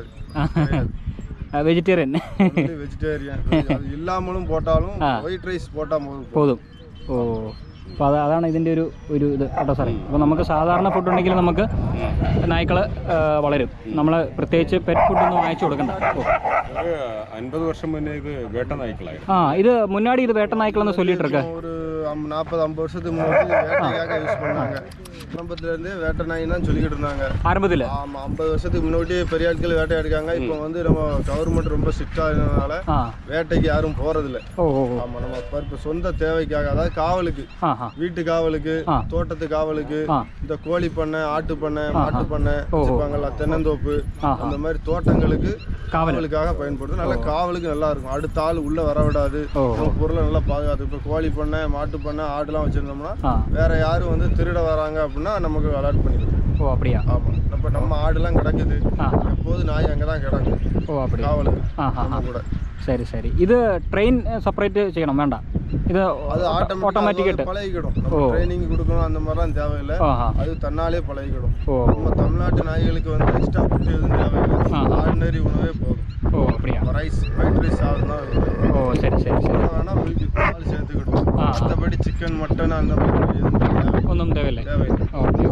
വെജിറ്റേറിയൻ வெஜிடேரியன் அது இல்லாமலும் போட்டாலும் ஆ. ஒயிட் ரைஸ் போட்டா போதும் പോതും ഓ അപ്പോൾ അത് അതാണ് ഇതിൻ്റെ ഒരു ഒരു ഇത് കേട്ടോ സാറേ അപ്പോൾ നമുക്ക് സാധാരണ ഫുഡ് ഉണ്ടെങ്കിൽ നമുക്ക് നായ്ക്കൾ വളരും നമ്മൾ പ്രത്യേകിച്ച് പെറ്റ് ഫുഡൊന്നും വാങ്ങിച്ചു കൊടുക്കണ്ട ഓ ഒരു അൻപത് വർഷം മുന്നേ ഇത് വേട്ട നായ്ക്കളായിരുന്നു ആ ഇത് മുന്നാടി ഇത് വേട്ട നായ്ക്കളെന്ന് சொல்லிட்டு இருக்கு ஒரு அம்- நாற்பது ஐம்பது வருஷத்துக்கு முன்னாடி வேட்டைக்காக யூஸ் பண்ணாங்க ஆரம்பத்துல இருந்தே வேட்டை நாய் தான் சொல்லிக்கிட்டு இருந்தாங்க ആരംഭത്തിൽ ஆமா ஐம்பது வருஷத்துக்கு முன்னாடி பெரிய ஆட்கள் வேட்டையாடிக்காங்க இப்போ வந்து நம்ம கவர்மெண்ட் ரொம்ப ஸ்ட்ரிக்டா இருந்ததுனால ആ வேட்டைக்கு யாரும் போறதில்ல ഓ ஓ ஓ. ஆமா நம்ம இப்ப இப்ப சொந்த தேவைக்காக அதாவது காவலுக்கு ആ ആ வீட்டு காவலுக்கு ஆ. தோட்டத்து காவலுக்கு ஆ இந்த கோழி பண்ணை ஆட்டு பண்ணை மாட்டு பண்ணை ஓஹோ. வச்சுப்பாங்கல்ல தென்னந்தோப்பு ஆஹா. அந்த மாதிரி தோட்டங்களுக்கு காவல். காவலுக்காக பயன்படுது நல்ல காவலுக்கு நல்லா இருக்கும் அடுத்த ஆள் உள்ள வர விடாது ஓஹோ. நம்ம பொருளை நல்லா பாதுகாத்து இப்போ கோழி பண்ணை மாட்டு பண்ணை ஆடுலாம் வச்சிருந்தோம்னா ஆ வேற யாரும் வந்து திருட வராங்க அப்படின்னா நமக்கு அலர்ட் பண்ணிடும் ஓ அப்படியா ஆமா இப்ப நம்ம ஆடுலாம் கிடக்குது ஆ எப்போதும் நாய் அங்கதான் கிடக்கும் ഓ அப்படியா காவலுக்கு ആ ആ நம்ம ആ கூட ശരി ശരി ഇത് ട്രെയിൻ സെപ്പറേറ്റ് ചെയ്യണം വേണ്ട ഇത് அது ഓട്ടോമാറ്റിക് ஆட்டோமேட்டிக் ആയിട്ട് பழகிக்கிடும் ஓ. நம்ம ட்ரைனிங் கொடுக்கணும் அந்த மாதிரிலாம் தேவையில்லை ആ ആ அது தன்னாலே பழகிக்கிடும் ஓ நம்ம தமிழ்நாட்டு நாய்களுக்கு வந்து எக்ஸ்ட்ரா ஃபுட் எதுவும் தேவையில்லை ஆ. ஆர்டினரி உணவே போதும் ஓ அப்படியா ரைஸ் ஒயிட் ரைஸ் சாதம் தான் ஓ சரி சரி சரி வேணா மில்க் பால் சேர்த்துக்கிடும் ஆ. மற்றபடி சிக்கன் மட்டன் அந்த மாதிரி எதுவும் தேவை- ഒന്നും തേവല്ലേ தேவையில்லை ഓക്കെ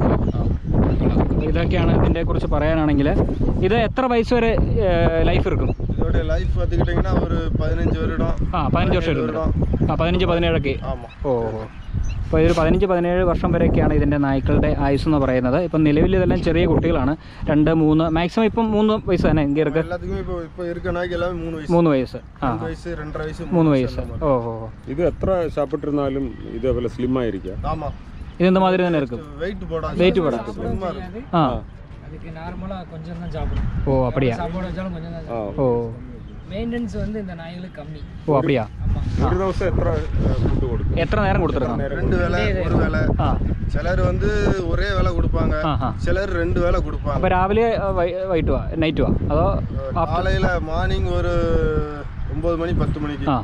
ഓക്കെ ഇതൊക്കെയാണ് ഇതിനെ കുറിച്ച് പറയാനാണെങ്കിൽ ഇത് എത്ര വയസ്സ് വരെ ലൈഫ് എടുക്കും இதோட லைஃப் பார்த்துக்கிட்டிங்கன்னா ஒரு பதினஞ்சு வருடம் ആ പതിനഞ്ച് വർഷം എടുക്കും ആ പതിനഞ്ച് പതിനേഴൊക്കെ ஆமாம் ഓ അപ്പോൾ ഇതൊരു പതിനഞ്ച് പതിനേഴ് വർഷം വരെയൊക്കെയാണ് ഇതിൻ്റെ നായ്ക്കളുടെ ആയുസ് എന്ന് പറയുന്നത് ഇപ്പം നിലവിൽ ഇതെല്ലാം ചെറിയ കുട്ടികളാണ് രണ്ട് മൂന്ന് മാക്സിമം ഇപ്പം മൂന്ന് വയസ്സ് തന്നെ ഇങ്ങനെ எல்லாத்துக்குமே இப்போ இப்போ இருக்க நாய்க்கு எல்லாமே மூணு வயசு മൂന്ന് വയസ്സ് ആ ரெண்டு வயசு ரெண்டரை வயசு മൂന്ന് வயசு വയസ്സ് அந்த ഓ மாதிரி. ഓ ഓ. ഇത് എത്ര ശാപ്പിട്ടിരുന്നാലും ഇതേപോലെ സ്ലിം ആയിരിക്കാം ஆமா ഇതെന്ത് മാതിരി തന്നെ എടുക്കും வெயிட் போடாது Weight போடாது. slim ஆ இருக்கும். ആ அதுக்கு நார்மலாக கொஞ்சம் தான் சாப்பிடும் ഓ அப்படியா சாப்பாடு வச்சாலும் கொஞ்சம் தான் ആ ഓ மெயின்டெனன்ஸ் வந்து இந்த நாய்களுக்கு கம்மி ഓ அப்படியா ஆமாம் ഒരു ദിവസം എത്ര ഫുഡ് കൊടുക്കും എത്ര നേരം കൊടുത്തിരുന്നു ரெண்டு வேளை ஒரு வேளை ആ சிலர் வந்து ஒரே வேளை கொடுப்பாங்க ആ ആ சிலர் ரெண்டு வேளை கொடுப்பாங்க അപ്പോൾ രാവിലെ വൈകിട്ട് വാ നൈറ്റ് വാ അതോ காலையில மார்னிங் ஒரு ஒன்பது மணி பத்து மணிக்கு ആ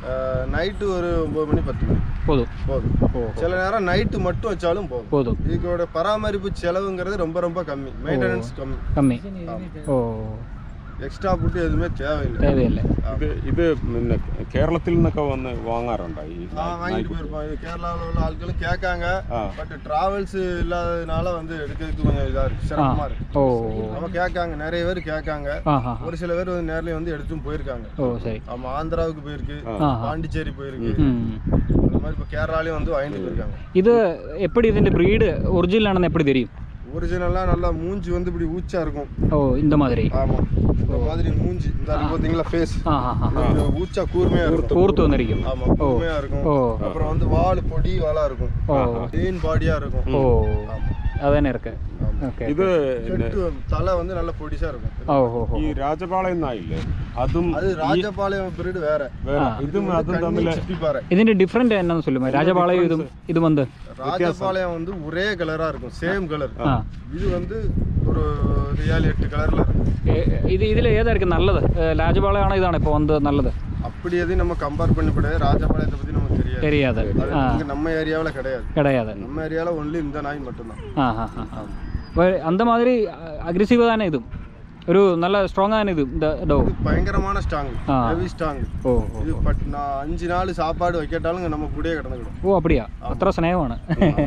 நைட்டு ஒரு ஒன்பது மணி பத்து மணி പോതും போதும் ஓ சில நேரம் நைட்டு மட்டும் வச்சாலும் போதும் போதும் இதுக்கோட பராமரிப்பு செலவுங்கிறது ரொம்ப ரொம்ப கம்மி மெயின்டெனன்ஸ் கம்மி കമ്മി ഓ எக்ஸ்ட்ரா ஃபுட்டு எதுவுமே தேவையில்லை தேவையில்லை ഇത് ഇത് പിന്നെ കേരളത്തിൽ നിന്നൊക്കെ വന്ന് വാങ്ങാറുണ്ടോ ഈ நான் வாங்கிட்டு போயிருப்போம் இது கேரளாவில் உள்ள ஆட்களும் கேட்காங்க ആ பட் டிராவல்ஸ் இல்லாததுனால வந்து எடுக்கிறதுக்கு கொஞ்சம் இதாக இருக்கு சிரமமா இருக்கு ഓ நம்ம கேட்காங்க நிறைய பேர் கேட்காங்க ആ ഹാ ஒரு சில பேர் வந்து நேர்லயே வந்து எடுத்தும் போயிருக்காங்க ഓ ശരി ஆமா ஆந்திராவுக்கு போயிருக்கு ആ ഹാ பாண்டிச்சேரி போயிருக்கு ഉം. அந்த மாதிரி இப்போ கேரளாலையும் வந்து வாங்கிட்டு போயிருக்காங்க ഇത് എപ്പടി ഇതിൻ്റെ ബ്രീഡ് ഒറിജിനൽ ആണെന്ന് എപ്പടി தெரியும் ஒரிஜினலாக நல்லா மூஞ்சி வந்து இப்படி ஊச்சா இருக்கும் ஓ இந்த மாதிரி ஆமா இந்த மாதிரி மூஞ்சி இந்த இருக்கு பார்த்தீங்களா ஃபேஸ் ആ ഹാ ഹാ ஊச்சா கூர்மையா இருக்கும் കൂർത്ത് വന്നിരിക്കും ஆமா கூர்மையா இருக்கும் ഓ அப்புறம் வந்து வால் பொடி வாலா இருக்கும் ഓ லீன் பாடியா இருக்கும் ഓ ஆமா അത് തന്നെ ഇருக்கு ഓക്കെ ഇത് செட்டு தலை வந்து நல்ல பொடிசா இருக்கும் ഓ ഹോ ഹോ ഈ രാജപാളയം നായില്ലേ അതും அது ராஜபாளையம் பிரீடு வேற വേറെ ഇതും അതും തമ്മിൽ சிப்பிப்பாறை ഇതിന്റെ ഡിഫറെന്റ് എന്നാന്ന് சொல்லுமா രാജപാളയം ഇതും ഇതും வந்து ராஜபாளையம் வந்து ஒரே கலரா இருக்கும் சேம் கலர் ആ இது வந்து ஒரு ஒரு ஏழு எட்டு கலர்ல இருக்கும் ഏ- ഇത് ഇതിൽ ഏതായിരിക്കും നല്ലത് ഏ, രാജപാളയമാണോ ഇതാണ് ഇപ്പോൾ വന്ന് നല്ലത് அப்படி எதையும் நம்ம கம்பேர் பண்ணி கூடாது ராஜபாளையத்தை பத்தி நமக்கு தெரியாது தெரியாது அது ஆ இங்க நம்ம ஏரியாவுல கிடையாது கிடையாது நம்ம ஏரியால ஒன்லி இந்த நாய் மட்டும்தான் ആ ഹാ ഹാ ഹാ അപ്പോൾ அந்த மாதிரி അഗ്രസീവ് തന്നെ ഇതും ഒരു നല്ല സ്ട്രോങ് ആണ് ഇതും இந்த ഡോ இது பயங்கரமான ஸ்ட்ராங் ஆ. ஹெவி ஸ்ட்ராங் ഓ ഓ. இது பட் நான் அஞ்சு நாள் சாப்பாடு வைக்கட்டாலும் நம்ம கூடயே கிடந்துக்கிடும் ഓ அப்படியா അത്ര സ്നേഹമാണ്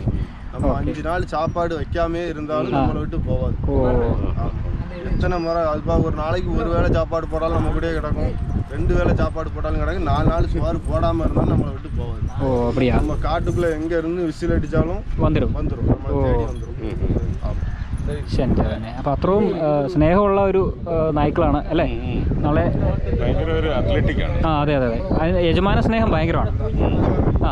நம்ம அஞ்சு நாள் சாப்பாடு வைக்காமே இருந்தாலும் நம்மளை விட்டு போகாது ഓ ஆமா. எத்தனை முறை அதுப்பா ஒரு நாளைக்கு ஒரு வேளை சாப்பாடு போட்டாலும் நம்ம கூடயே கிடக்கும் ரெண்டு வேளை சாப்பாடு போட்டாலும் கிடக்கும் நாலு நாள் சுமார் போடாம இருந்தாலும் நம்மளை விட்டு போகாது ഓ அப்படியா நம்ம காட்டுக்குள்ள எங்க இருந்து விசில் அடிச்சாலும் വന്നിരും வந்துடும் நம்மளை தேடி வந்துடும் ஆமா ശരി തന്നെ അപ്പോൾ അത്രയും ആ, സ്നേഹമുള്ള ഒരു ആ, നായ്ക്കളാണ് അല്ലേ നാളെ ഭയങ്കര ഒരു അത്ലറ്റിക് ആണ് ആ അതെ അതെ അതെ അതിന് യജമാന സ്നേഹം ഭയങ്കരമാണ് ആ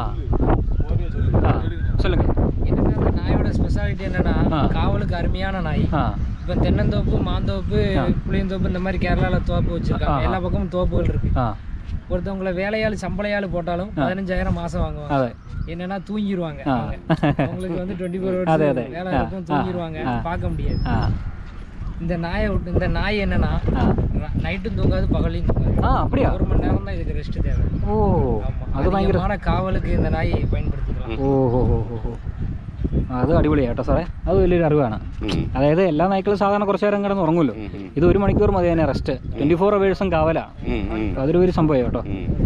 ആ சொல்லுங்க என்னன்னா அந்த நாயோட ஸ்பெஷாலிட்டி என்னன்னா ஆ. காவலுக்கு அருமையான நாய் ആ இப்போ தென்னந்தோப்பு மாந்தோப்பு புளியந்தோப்பு இந்த மாதிரி கேரளால தோப்பு வச்சிருக்காங்க ஆ. எல்லா பக்கமும் தோப்புகள் இருக்கு ആ ஒருத்தவங்கள வேலையாள் சம்பளையாள் போட்டாலும் பதினஞ்சாயிரம் மாசம் வாங்குவாங்க അതെ என்னன்னா தூங்கிடுவாங்க அவங்க. அவங்களுக்கு வந்து டுவெண்ட்டி ஃபோர் அதே, ஹவர்ஸ் அதே. வேலை ஆ, இருக்கும் ஆ, தூங்கிடுவாங்க ஆ. பார்க்க முடியாது ആ இந்த நாயை விட்டு இந்த நாய் என்னன்னா ஆ. நைட்டும் தூங்காது பகலையும் தூங்காது ஆ அப்படியா ஒரு மணி நேரம் தான் இதுக்கு ரெஸ்ட் தேவை ஓ ஆமா അത് ഭയങ്കര அதிகமான காவலுக்கு இந்த நாயை பயன்படுத்திக்கலாம் ഓ ഹോ ഹോ ഹോ ഹോ അത് അടിപൊളിയാണ് കേട്ടോ സാറേ അത് വലിയൊരു അറിവാണ് അതായത് എല്ലാ നായ്ക്കളും സാധാരണ കുറച്ച് നേരം കിടന്ന് ഉറങ്ങുമല്ലോ ഇത് ഒരു മണിക്കൂർ മതി തന്നെ റെസ്റ്റ് ട്വൻറ്റി ഫോർ അവേഴ്സും കാവലാണ് അതൊരു ഒരു സംഭവം കേട്ടോ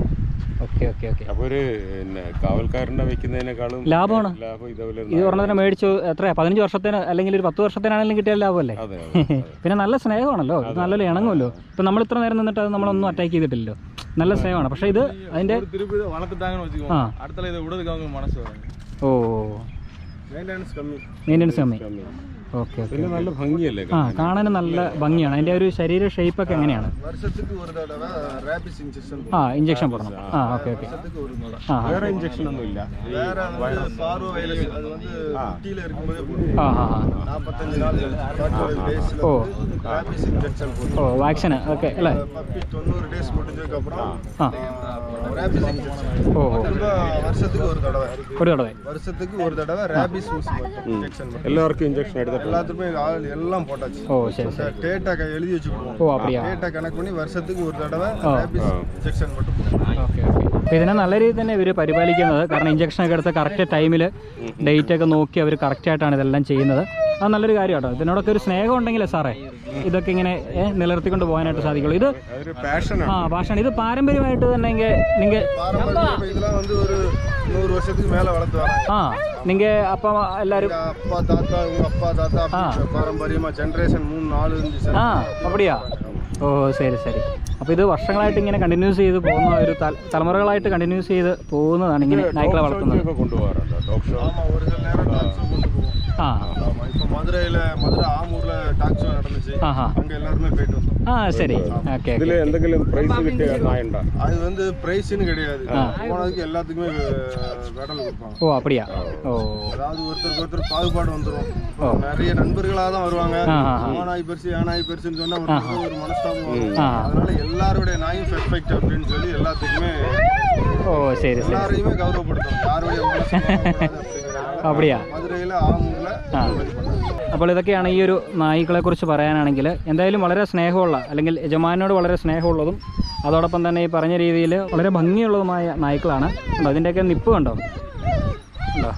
ഓക്കെ ഓക്കെ ഓക്കെ അപ്പൊ ഒരു പിന്നെ കാവൽക്കാരന്റെ വെക്കുന്നതിനേക്കാളും ലാഭമാണ്. ലാഭം ഇതേപോലെ ഇത് ഒരെണ്ണത്തിന് മേടിച്ചു എത്ര പതിനഞ്ച് വർഷത്തിന് അല്ലെങ്കിൽ ഒരു പത്ത് വർഷത്തിനാണെങ്കിലും കിട്ടിയാൽ ലാഭമല്ലേ അതെ അതെ പിന്നെ നല്ല സ്നേഹമാണല്ലോ ഇത് നല്ലൊരു ഇണങ്ങുമല്ലോ ഇപ്പം നമ്മൾ ഇത്ര നേരം നിന്നിട്ട് അത് നമ്മളൊന്നും അറ്റാക്ക് ചെയ്തിട്ടില്ലല്ലോ നല്ല സ്നേഹമാണ് പക്ഷേ ഇത് അതിൻ്റെ திருப்பி இதை வளர்த்துட்டாங்கன்னு ஆ. வச்சுக்கோங்க அடுத்த இதை விடுறதுக்கு அவங்க மனசு வராங்க ഓ மெயின்டெனன்ஸ் கம்மி മെയിൻ്റെനൻസ് കമ്മി ഓക്കെ ഓക്കെ പിന്നെ നല്ല ഭംഗിയല്ലേ ആ കാണാനും നല്ല ഭംഗിയാണ് അതിൻ്റെ ഒരു ശരീര ഷേപ്പൊക്കെ എങ്ങനെയാണ് வருஷத்துக்கு ஒரு தடவை ரேபிஸ் இன்ஜெக்ஷன் ആ ഇഞ്ചക്ഷൻ പോടണം ആ ഓക്കെ ഓക്കെ வருஷத்துக்கு ஒரு தடவை ആ വേറെ ഇഞ്ചക്ഷൻ ഒന്നും ഇല്ല வேற வந்து பார்வோ வைரஸ் அது வந்து குட்டியில இருக்கும்போதே போடுவோம் ആ ആ ആ நாற்பத்தஞ்சு நாள் ஃபார்ட்டி டேஸ்ல ஓ. ரேபிஸ் இன்ஜெக்ஷன் ഓ போடுவோம் വാക്സിന് ഓക്കെ അല്ലേ பப்பி தொண்ணூறு டேஸ் முடிஞ்சதுக்கு அப்புறம் ആ ரேபிஸ் இன்ஜெக்ஷன் ഓ ஓ திரும்ப வருஷத்துக்கு ஒரு தடவை ഒരു തടവേ வருஷத்துக்கு ஒரு தடவை ரேபிஸ் ஊசி மட்டும் இன்ஜெக்ஷன் மட்டும் എല്ലാവർക്കും ഇഞ്ചക്ഷൻ എടുത്തിട്ടുണ്ട് எல்லாத்துக்குமே ஆள் எல்லாம் போட்டாச்சு ഓ ശരി ശരി டேட்டா எழுதி வச்சுக்குவோம் ഓ அப்படியா டேட்டா கணக்கு பண்ணி வருஷத்துக்கு ஒரு தடவை ஆ. ரேபிஸ் இன்ஜெக்ஷன் மட்டும் போடுவோம் ഓക്കെ ഓക്കെ അപ്പോൾ ഇതിനെ നല്ല രീതിയിൽ തന്നെ ഇവർ പരിപാലിക്കുന്നത് കാരണം ഇഞ്ചക്ഷനൊക്കെ എടുത്ത് കറക്റ്റ് ടൈമിൽ ഡേറ്റ് ഒക്കെ നോക്കി അവർ കറക്റ്റായിട്ടാണ് ഇതെല്ലാം ചെയ്യുന്നത് അത് നല്ലൊരു കാര്യം കേട്ടോ ഇതിനോടൊക്കെ ഒരു സ്നേഹം ഉണ്ടെങ്കിലേ സാറേ ഇതൊക്കെ ഇങ്ങനെ ഏ, നിലനിർത്തിക്കൊണ്ട് പോകാനായിട്ട് സാധിക്കുള്ളൂ ഇത് അതൊരു പാഷനാണ് ആ ഭാഷയാണ് ഇത് പാരമ്പര്യമായിട്ട് തന്നെ നിങ്ങൾ നിങ്ങൾ பாரம்பரியம் இப்ப இதெல்லாம் வந்து ஒரு நூறு வருஷத்துக்கு மேல வளர்த்து வராங்க ആ നിങ്ങൾ അപ്പം എല്ലാവരും எங்க அப்பா தாத்தா உங்க அப்பா தாத்தா அப்படி பாரம்பரியமா ஜெனரேஷன் மூணு நாலு அஞ்சு ആ അപ്പടിയാ ഓ ശരി ശരി അപ്പോൾ ഇത് വർഷങ്ങളായിട്ട് ഇങ്ങനെ കണ്ടിന്യൂസ് ചെയ്ത് പോകുന്ന ഒരു തല- തലമുറകളായിട്ട് കണ്ടിന്യൂസ് ചെയ്ത് പോകുന്നതാണ് ഇങ്ങനെ നായ്ക്കളെ വളർത്തുന്നത് ഒക്കെ കൊണ്ടുപോകാറുണ്ട് ഡോഗ് ഷോ ஆமா ஒரு சில நேரம் டாக் ஷோ கொண்டு போவோம் ആ ஆமா இப்ப மதுரையில மதுரை ஆமூர்ல டாக் ஷோ நடந்துச்சு ஆஹா. அங்க எல்லாருமே போயிட்டு வந்தோம் ആ ശരി ഓക്കെ ഇതിൽ എന്തെങ്കിലും പ്രൈസ് കിട്ടിയ നായുണ്ടോ அது வந்து பிரைஸ்னு கிடையாது போனதுக்கு எல்லாத்துக்குமே மெடல் கொடுப்பாங்க ഓ അപ്പടിയാ ഓ அதாவது ஒருத்தருக்கு ஒருத்தர் பாகுபாடு வந்துரும் நிறைய நண்பர்களாக தான் வருவாங்க ஆ, ஆ, ஆ. ஆனாய் பெருசு ஆனாய் பெருசுன்னு சொன்னா ஒருத்தருக்கு ஒரு மனஸ்தாபம் வரும் ஆ. அதனால எல்லாருடைய நாயும் பெர்ஃபெக்ட் அப்படின்னு சொல்லி எல்லாத்துக்குமே ഓ ശരി ശരി எல்லாரையுமே கௌரவப்படுத்தணும் யாருடைய மனசு மாறக்கூடாது அப்படிங்கிறதுனால അപ്പടിയാ மதுரையில ஆமூர்ல ആ അപ്പോൾ ഇതൊക്കെയാണ് ഈ ഒരു നായ്ക്കളെ കുറിച്ച് പറയാനാണെങ്കിൽ എന്തായാലും വളരെ സ്നേഹമുള്ള അല്ലെങ്കിൽ യജമാനോട് വളരെ സ്നേഹമുള്ളതും അതോടൊപ്പം തന്നെ ഈ പറഞ്ഞ രീതിയിൽ വളരെ ഭംഗിയുള്ളതുമായ നായ്ക്കളാണ് കണ്ടോ അതിൻ്റെയൊക്കെ നിപ്പ് കണ്ടോ കണ്ടോ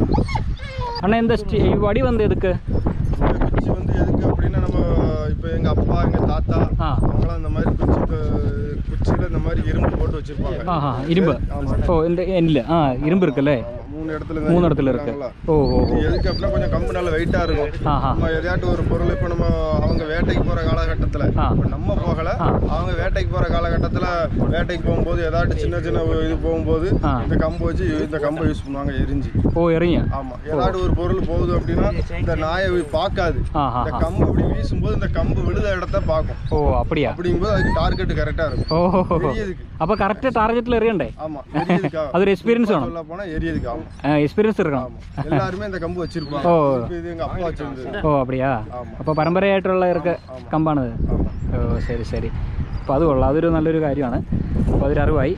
അണ്ണ എന്താ സ്റ്റ്- ഈ വടി വന്ന് എതുക്ക് இந்த குச்சி வந்து எதுக்கு அப்படின்னா நம்ம இப்போ எங்க அப்பா எங்க தாத்தா ஆ. அவங்களாம் இந்த மாதிரி குச்சி கு- குச்சியில இந்த மாதிரி இரும்பு போட்டு வச்சிருப்பாங்க ആ ആ ഇരുമ്പ് ഓ എൻ്റെ എന്നില്ല ആ ഇരുമ്പ് ഇരിക്കല്ലേ ஆமா, மூணு இடத்துல മൂന്ന് ഇടത്തിൽ ഇருக்கு ഓ ഓ இது எதுக்கு அப்படின்னா கொஞ்சம் கம்பு நல்ல வெயிட்டா இருக்கும் ആ ആ நம்ம எதையாட்டும் ஒரு பொருள் இப்போ நம்ம அவங்க வேட்டைக்கு போற காலகட்டத்துல ஆ. இப்ப நம்ம போகல ஆ. அவங்க வேட்டைக்கு போற காலகட்டத்துல வேட்டைக்கு போகும்போது ஏதாட்டும் சின்ன சின்ன ஒரு இது போகும்போது ஆ. இந்த கம்பு வச்சு இந்த கம்பை யூஸ் பண்ணுவாங்க எரிஞ்சு ഓ എറിഞ്ഞ ஆமா ஏதாட்டும் ஒரு பொருள் போகுது அப்படின்னா இந்த நாயை போய் பார்க்காது ആ ആ இந்த ആ. கம்பு அப்படி வீசும்போது இந்த கம்பு விழுத இடத்த பார்க்கும் ഓ അപ്പടിയാ அப்படிங்கும்போது அதுக்கு டார்கெட் கரெக்டா இருக்கும் ഓ எரியதுக்கு അപ്പോൾ കറക്റ്റ് ടാർഗറ്റിൽ എറിയണ്ടേ ஆமா எரியதுக்காக അതൊരു എക്സ്പീരിയൻസ് വേണം சொல்ல போனா எரியதுக்கு ஆமா എക്സ്പീരിയൻസ് എടുക്കണം ஆமா எல்லாருமே இந்த கம்பு வச்சிருப்பாங்க ஓ. இப்ப இது எங்க அப்பா வச்சிருந்தது ഓ അപ്പടിയാ ஆமா. അപ്പോൾ പരമ്പരയായിട്ടുള്ളവർക്ക് കമ്പാണിത് ஆமா ഓ ശരി ശരി അപ്പോൾ അത് കൊള്ളാം അതൊരു നല്ലൊരു കാര്യമാണ് അപ്പോൾ അതൊരു അറിവായി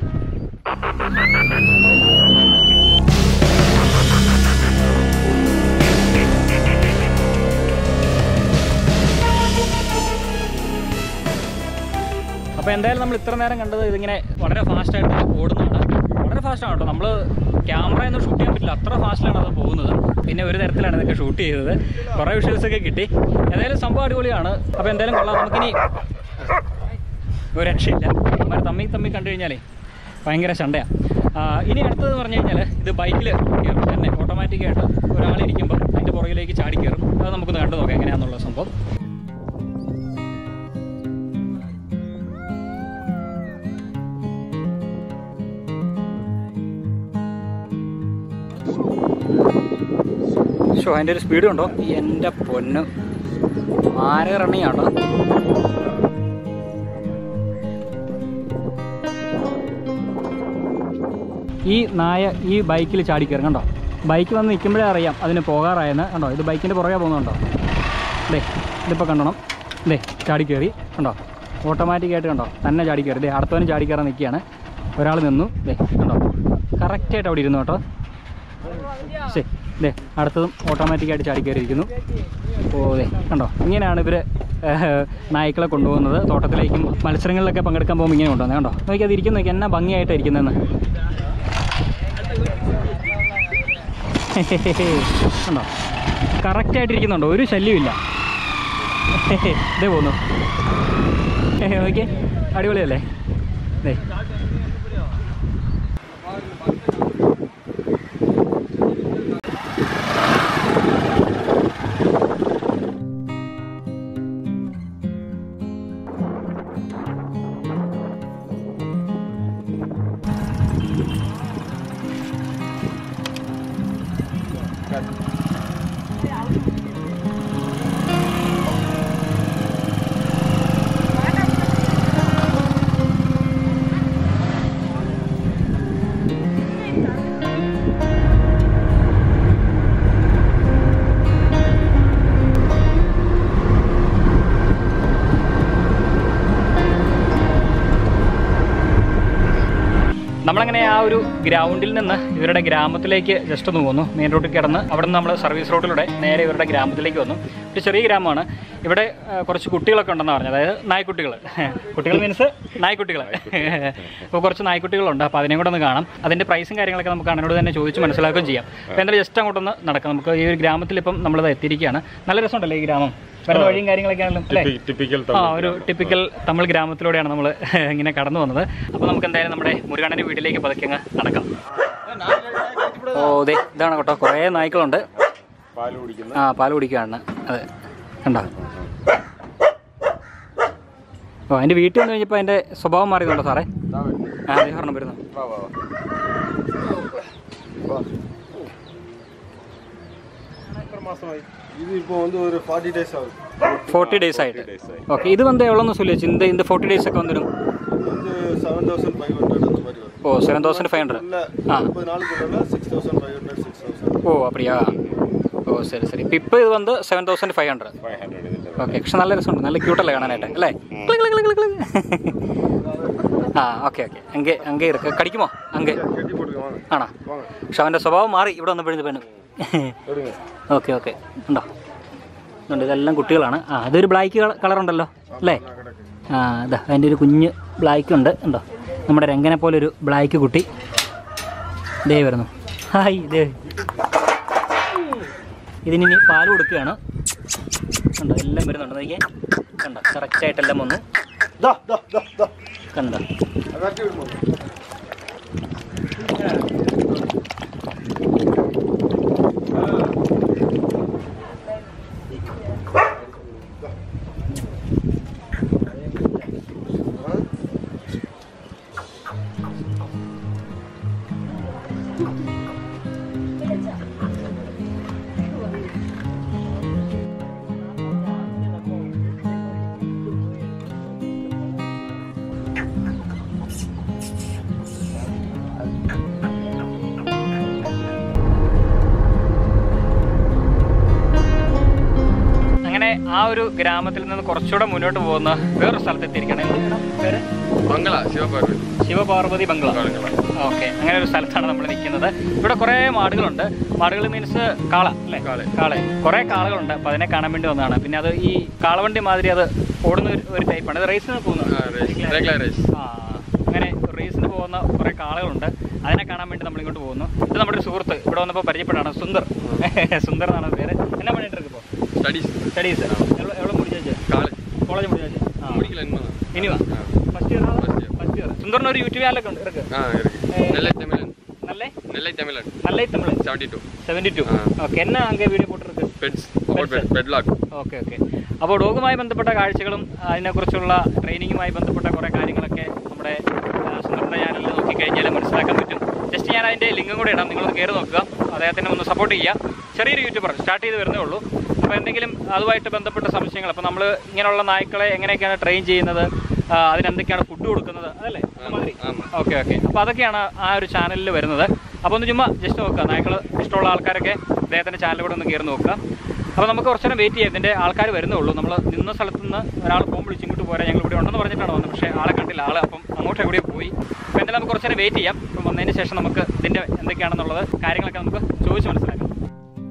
അപ്പോൾ എന്തായാലും നമ്മൾ ഇത്ര നേരം കണ്ടത് ഇതിങ്ങനെ വളരെ ഫാസ്റ്റായിട്ട് ഓടുന്നതാണ് വളരെ ഫാസ്റ്റാണ് കേട്ടോ നമ്മൾ ക്യാമറയൊന്നും ഷൂട്ട് ചെയ്യാൻ പറ്റില്ല അത്ര ഫാസ്റ്റിലാണ് അത് പോകുന്നത് പിന്നെ ഒരു തരത്തിലാണ് ഇതൊക്കെ ഷൂട്ട് ചെയ്തത് കുറേ വിഷ്വൽസ് ഒക്കെ കിട്ടി എന്തായാലും സംഭവം അടിപൊളിയാണ് അപ്പോൾ എന്തായാലും കൊള്ളാം നമുക്കിനി ഒരു രക്ഷയില്ല അവന്മാർ തമ്മി തമ്മി കണ്ടു കഴിഞ്ഞാലേ ഭയങ്കര ചണ്ടയാണ് ഇനി അടുത്തതെന്ന് പറഞ്ഞു കഴിഞ്ഞാൽ ഇത് ബൈക്കിൽ കയറും തന്നെ ഓട്ടോമാറ്റിക്കായിട്ട് ഒരാളിരിക്കുമ്പോൾ അതിൻ്റെ പുറകിലേക്ക് ചാടി കയറും അത് നമുക്കൊന്ന് കണ്ടു നോക്കാം എങ്ങനെയാണെന്നുള്ള സംഭവം ഷോ അതിൻ്റെ ഒരു സ്പീഡ് ഉണ്ടോ എൻ്റെ പൊന്ന് ആരെ റണ്ണിങ് ആട്ടോ ഈ നായ ഈ ബൈക്കിൽ ചാടിക്കയറും കണ്ടോ ബൈക്ക് വന്ന് നിൽക്കുമ്പോഴേ അറിയാം അതിന് പോകാറായെന്ന് കണ്ടോ ഇത് ബൈക്കിൻ്റെ പുറകെ പോകുന്നുണ്ടോ ദേ ഇതിപ്പോൾ കണ്ടോണം ദേ ചാടി കയറി കണ്ടോ ഓട്ടോമാറ്റിക്കായിട്ട് കണ്ടോ തന്നെ ചാടി കയറി ദേ അടുത്തവനും ചാടി കയറാൻ നിൽക്കുകയാണ് ഒരാൾ നിന്നു ദേ കണ്ടോ കറക്റ്റായിട്ട് അവിടെ ഇരുന്നു കേട്ടോ ശരി ദേ അടുത്തതും ഓട്ടോമാറ്റിക്കായിട്ട് ചാടി കയറിയിരിക്കുന്നു ഓ ദേ കണ്ടോ ഇങ്ങനെയാണ് ഇവർ നായ്ക്കളെ കൊണ്ടുപോകുന്നത് തോട്ടത്തിലേക്കും മത്സരങ്ങളിലൊക്കെ പങ്കെടുക്കാൻ പോകുമ്പോൾ ഇങ്ങനെ കൊണ്ടുവന്നത് കണ്ടോ നോക്കി അത് ഇരിക്കുന്ന നോക്കി എന്നാ ഭംഗിയായിട്ടാണ് ഇരിക്കുന്നതെന്ന് കണ്ടോ കറക്റ്റായിട്ട് ഇരിക്കുന്നുണ്ടോ ഒരു ശല്യമില്ല ഇതേ പോകുന്നു നോക്കിയേ അടിപൊളിയല്ലേ ദേ നമ്മളങ്ങനെ ആ ഒരു ഗ്രൗണ്ടിൽ നിന്ന് ഇവരുടെ ഗ്രാമത്തിലേക്ക് ജസ്റ്റ് ഒന്ന് പോന്നു മെയിൻ റോഡിൽ കിടന്ന് അവിടെ നിന്ന് നമ്മൾ സർവീസ് റോഡിലൂടെ നേരെ ഇവരുടെ ഗ്രാമത്തിലേക്ക് വന്നു ഒരു ചെറിയ ഗ്രാമമാണ് ഇവിടെ ആ, കുറച്ച് കുട്ടികളൊക്കെ ഉണ്ടെന്ന് പറഞ്ഞു അതായത് നായ്ക്കുട്ടികൾ കുട്ടികൾ മീൻസ് നായ്ക്കുട്ടികൾ അപ്പോൾ കുറച്ച് നായ്ക്കുട്ടികളുണ്ട് അപ്പോൾ അതിനെയും കൂടെ ഒന്ന് കാണാം അതിൻ്റെ പ്രൈസും കാര്യങ്ങളൊക്കെ നമുക്ക് അണ്ണനോട് തന്നെ ചോദിച്ച് മനസ്സിലാക്കുകയും ചെയ്യാം അപ്പോൾ എന്തായാലും ജസ്റ്റ് അങ്ങോട്ടൊന്ന് നടക്കാം നമുക്ക് ഈ ഒരു ഗ്രാമത്തിൽ ഇപ്പം നമ്മളത് എത്തിയിരിക്കുകയാണ് നല്ല രസമുണ്ടല്ലേ ഈ ഗ്രാമം വരുന്ന വഴിയും കാര്യങ്ങളൊക്കെ ആണെങ്കിലും അല്ലേ ടിപ്പിക്കൽ ആ ഒരു ടിപ്പിക്കൽ തമിഴ് ഗ്രാമത്തിലൂടെയാണ് നമ്മൾ ഇങ്ങനെ കടന്നു വന്നത് അപ്പോൾ നമുക്ക് എന്തായാലും നമ്മുടെ മുരുകണ്ണൻ്റെ വീട്ടിലേക്ക് പതുക്കെ അങ്ങ് നടക്കാം ഓ അതെ ഇതാണ് കേട്ടോ കുറേ നായ്ക്കളുണ്ട് പാല് കുടിക്കുന്ന ആ പാൽ കുടിക്കുകയാണ് അതെ കണ്ടോ ഓ എൻ്റെ വീട്ടിൽ വന്നു കഴിഞ്ഞപ്പോൾ അതിൻ്റെ സ്വഭാവം മാറിയതുണ്ടോ സാറേ ആ അതെ പറഞ്ഞു വരുന്നു இது இப்போ வந்து ஒரு ஃபார்ட்டி டேஸ் ஆகுது ഫോർട്ടി ഡേയ്സ് ആയിട്ട് ഓക്കെ ഇത് വന്ന് എவ்வளோன்னு சொல்லியாச்சு இந்த இந்த ഫോർട്ടി ഡേയ്സ് ഒക്കെ வந்துடும் இது வந்து செவன் தௌசண்ட் ஃபைவ் ஹண்ட்ரட் அந்த மாதிரி வரும் ஓ செவன் தௌசண்ட் ஃபைவ் ஹண்ட்ரட் இல்லை ஆ முப்பது நாளுக்கு உள்ள six thousand five hundred six thousand ഓ அப்படியா ഓ ശരി ശരി ഇപ്പം ഇപ്പോൾ ഇത് വന്ന് seven thousand five hundred five hundred ഇതിന്റെ ഓക്കെ പക്ഷെ നല്ല രസമുണ്ട് നല്ല ക്യൂട്ടല്ലേ കാണാനായിട്ട് അല്ലേ ക്ലിക് ക്ലിക് ക്ലിക് ക്ലിക്. ആ ഓക്കെ ഓക്കെ അങ്ങേ അങ്ങേ ഇருக்கு കടിക്കുമോ അങ്ങേ கட்டி போட்டுக்க வாங்க ആണോ പക്ഷെ അവൻ്റെ സ്വഭാവം മാറി ഇവിടെ വന്നപ്പോഴും പെണ്ണു எடுங்க ഓക്കെ ഓക്കെ ഉണ്ടോ ഉണ്ട് ഇതെല്ലാം കുട്ടികളാണ് ആ അതൊരു ബ്ലാക്ക് കളർ ഉണ്ടല്ലോ അല്ലേ ആ ഇതാ അതിൻ്റെ ഒരു കുഞ്ഞ് ബ്ലാക്ക് ഉണ്ട് ഉണ്ടോ നമ്മുടെ രംഗനെ പോലെ ഒരു ബ്ലാക്ക് കുട്ടി ദേ വരുന്നു ഹായ് ദേ ഇതിനി പാൽ കൊടുക്കുകയാണ് കണ്ടോ എല്ലാം വരുന്നുണ്ട് നോക്കിയേ കണ്ടോ കറക്റ്റായിട്ടെല്ലാം വന്നു தா தா தா தா കണ്ടോ கட்டி விடுமா അങ്ങനെ ആ ഒരു ഗ്രാമത്തിൽ നിന്ന് കുറച്ചുകൂടെ മുന്നോട്ട് പോകുന്ന വേറൊരു സ്ഥലത്ത് എത്തിയിരിക്കണം പേര് bungalow Shivaparvathi Shivaparvathi bungalow okay അങ്ങനെ ഒരു സ്ഥലത്താണ് നമ്മൾ നിൽക്കുന്നത് ഇവിടെ കുറേ മാടുകളുണ്ട് മാടുകൾ മീൻസ് കാള അല്ലേ കാള കുറേ കാളകളുണ്ട് അപ്പോൾ അതിനെ കാണാൻ വേണ്ടി വന്നതാണ് പിന്നെ അത് ഈ കാളവണ്ടി മാതിരി അത് ഓടുന്ന ഒരു- ഒരു ടൈപ്പാണ് ഇത് റേസിന് പോകുന്നത് റെഗുലർ റേസ് ആ അങ്ങനെ റേസിന് പോകുന്ന കുറേ കാളകളുണ്ട് അതിനെ കാണാൻ വേണ്ടി നമ്മൾ ഇങ്ങോട്ട് പോകുന്നു ഇത് നമ്മുടെ ഒരു സുഹൃത്ത് ഇവിടെ വന്നപ്പോൾ പരിചയപ്പെട്ടാണ് സുന്ദർ സുന്ദർ എന്നാണ് പേര് എന്നാ പണിയിട്ട് ഇപ്പോൾ ஸ்டடீஸ் സ്റ്റഡീസ് എവിടെ എവിടെ മുടിച്ചാച്ച് காலேஜ் കോളേജ് മുടിച്ചാച്ച് ആ முடிக்கல இன்னும் ഇനിവാ ഫസ്റ്റ് ഇയർ ഫസ്റ്റ് ഇയർ സുന്ദറിന് ഒരു യൂട്യൂബ് ചാനലൊക്കെ ഉണ്ട് ഇருக்கு ஆ இருக்கு நெல்லை தமிழன் நல்ல நெல்லை தமிழன் நல்ல Tamil seventy two seventy two ആ. ഓക്കെ എന്നാ അங்கே വീഡിയോ പോട്ടിருக்கு pets about pet pet log okay okay അപ്പോൾ ഡോഗുമായി ബന്ധപ്പെട്ട കാഴ്ചകളും അതിനെക്കുറിച്ചുള്ള ട്രെയിനിങ്ങുമായി ബന്ധപ്പെട്ട കുറേ കാര്യങ്ങളൊക്കെ നമ്മുടെ ആ, സുന്ദറിൻ്റെ ചാനലിൽ നോക്കിക്കഴിഞ്ഞാൽ മനസ്സിലാക്കാൻ പറ്റും ജസ്റ്റ് ഞാൻ അതിൻ്റെ ലിങ്കും കൂടെ ഇടാം നിങ്ങളൊന്ന് കയറി നോക്കുക അദ്ദേഹത്തിനെ ഒന്ന് സപ്പോർട്ട് ചെയ്യുക ചെറിയൊരു യൂട്യൂബർ സ്റ്റാർട്ട് ചെയ്ത് വരുന്നേ ഉള്ളൂ അപ്പോൾ എന്തെങ്കിലും അതുമായിട്ട് ബന്ധപ്പെട്ട സംശയങ്ങൾ അപ്പോൾ നമ്മൾ ഇങ്ങനെയുള്ള നായ്ക്കളെ എങ്ങനെയൊക്കെയാണ് ട്രെയിൻ ചെയ്യുന്നത് ആ, അതിനെന്തൊക്കെയാണ് ഫുഡ് കൊടുക്കുന്നത് അതല്ലേ അതുമാതിരി ஆமாம் ഓക്കെ ഓക്കെ അപ്പോൾ അതൊക്കെയാണ് ആ ഒരു ചാനലിൽ വരുന്നത് അപ്പോൾ ഒന്ന് ചുമ്മാ ജസ്റ്റ് നോക്കുക നായ്ക്കൾ ഇഷ്ടമുള്ള ആൾക്കാരൊക്കെ അദ്ദേഹത്തിൻ്റെ ചാനൽ കൂടെ ഒന്ന് കയറി നോക്കുക അപ്പോൾ നമുക്ക് കുറച്ച് നേരം വെയിറ്റ് ചെയ്യാം ഇതിൻ്റെ ആൾക്കാർ വരുന്നേ ഉള്ളൂ നമ്മൾ നിന്ന സ്ഥലത്ത് നിന്ന് ഒരാൾ ഫോൺ വിളിച്ച് ഇങ്ങോട്ട് പോരാ ഞങ്ങൾ ഇവിടെ ഉണ്ടെന്ന് പറഞ്ഞിട്ടാണ് വന്നത് പക്ഷേ ആളെ കണ്ടില്ല ആൾ അപ്പം അങ്ങോട്ട് എവിടെ പോയി അപ്പോൾ എന്തായാലും നമുക്ക് കുറച്ച് നേരം വെയിറ്റ് ചെയ്യാം അപ്പം വന്നതിന് ശേഷം നമുക്ക് ഇതിൻ്റെ എന്തൊക്കെയാണെന്നുള്ളത് കാര്യങ്ങളൊക്കെ നമുക്ക് ചോദിച്ച് മനസ്സിലാക്കാം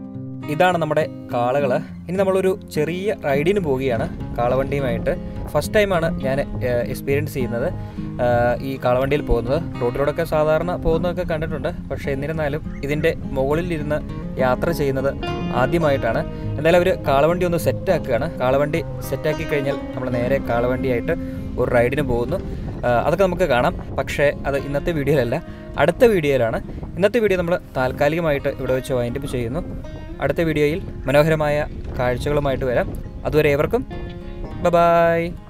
ഇതാണ് നമ്മുടെ കാളകൾ ഇനി നമ്മളൊരു ചെറിയ റൈഡിന് പോവുകയാണ് കാളവണ്ടിയുമായിട്ട് ഫസ്റ്റ് ടൈമാണ് ഞാൻ എക്സ്പീരിയൻസ് ചെയ്യുന്നത് ആ, ഈ കാളവണ്ടിയിൽ പോകുന്നത് റോഡിലൂടെയൊക്കെ സാധാരണ പോകുന്നതൊക്കെ കണ്ടിട്ടുണ്ട് പക്ഷേ എന്നിരുന്നാലും ഇതിൻ്റെ മുകളിലിരുന്ന് യാത്ര ചെയ്യുന്നത് ആദ്യമായിട്ടാണ് എന്തായാലും അവർ കാളവണ്ടി ഒന്ന് സെറ്റാക്കുകയാണ് കാളവണ്ടി സെറ്റാക്കി കഴിഞ്ഞാൽ നമ്മൾ നേരെ കാളവണ്ടിയായിട്ട് ഒരു റൈഡിന് പോകുന്നു ആ, അതൊക്കെ നമുക്ക് കാണാം പക്ഷേ അത് ഇന്നത്തെ വീഡിയോയിലല്ല അടുത്ത വീഡിയോയിലാണ് ഇന്നത്തെ വീഡിയോ നമ്മൾ താൽക്കാലികമായിട്ട് ഇവിടെ വെച്ച് വൈൻഡപ്പ് ചെയ്യുന്നു അടുത്ത വീഡിയോയിൽ മനോഹരമായ കാഴ്ചകളുമായിട്ട് വരാം അതുവരെ ഏവർക്കും ബ ബായ്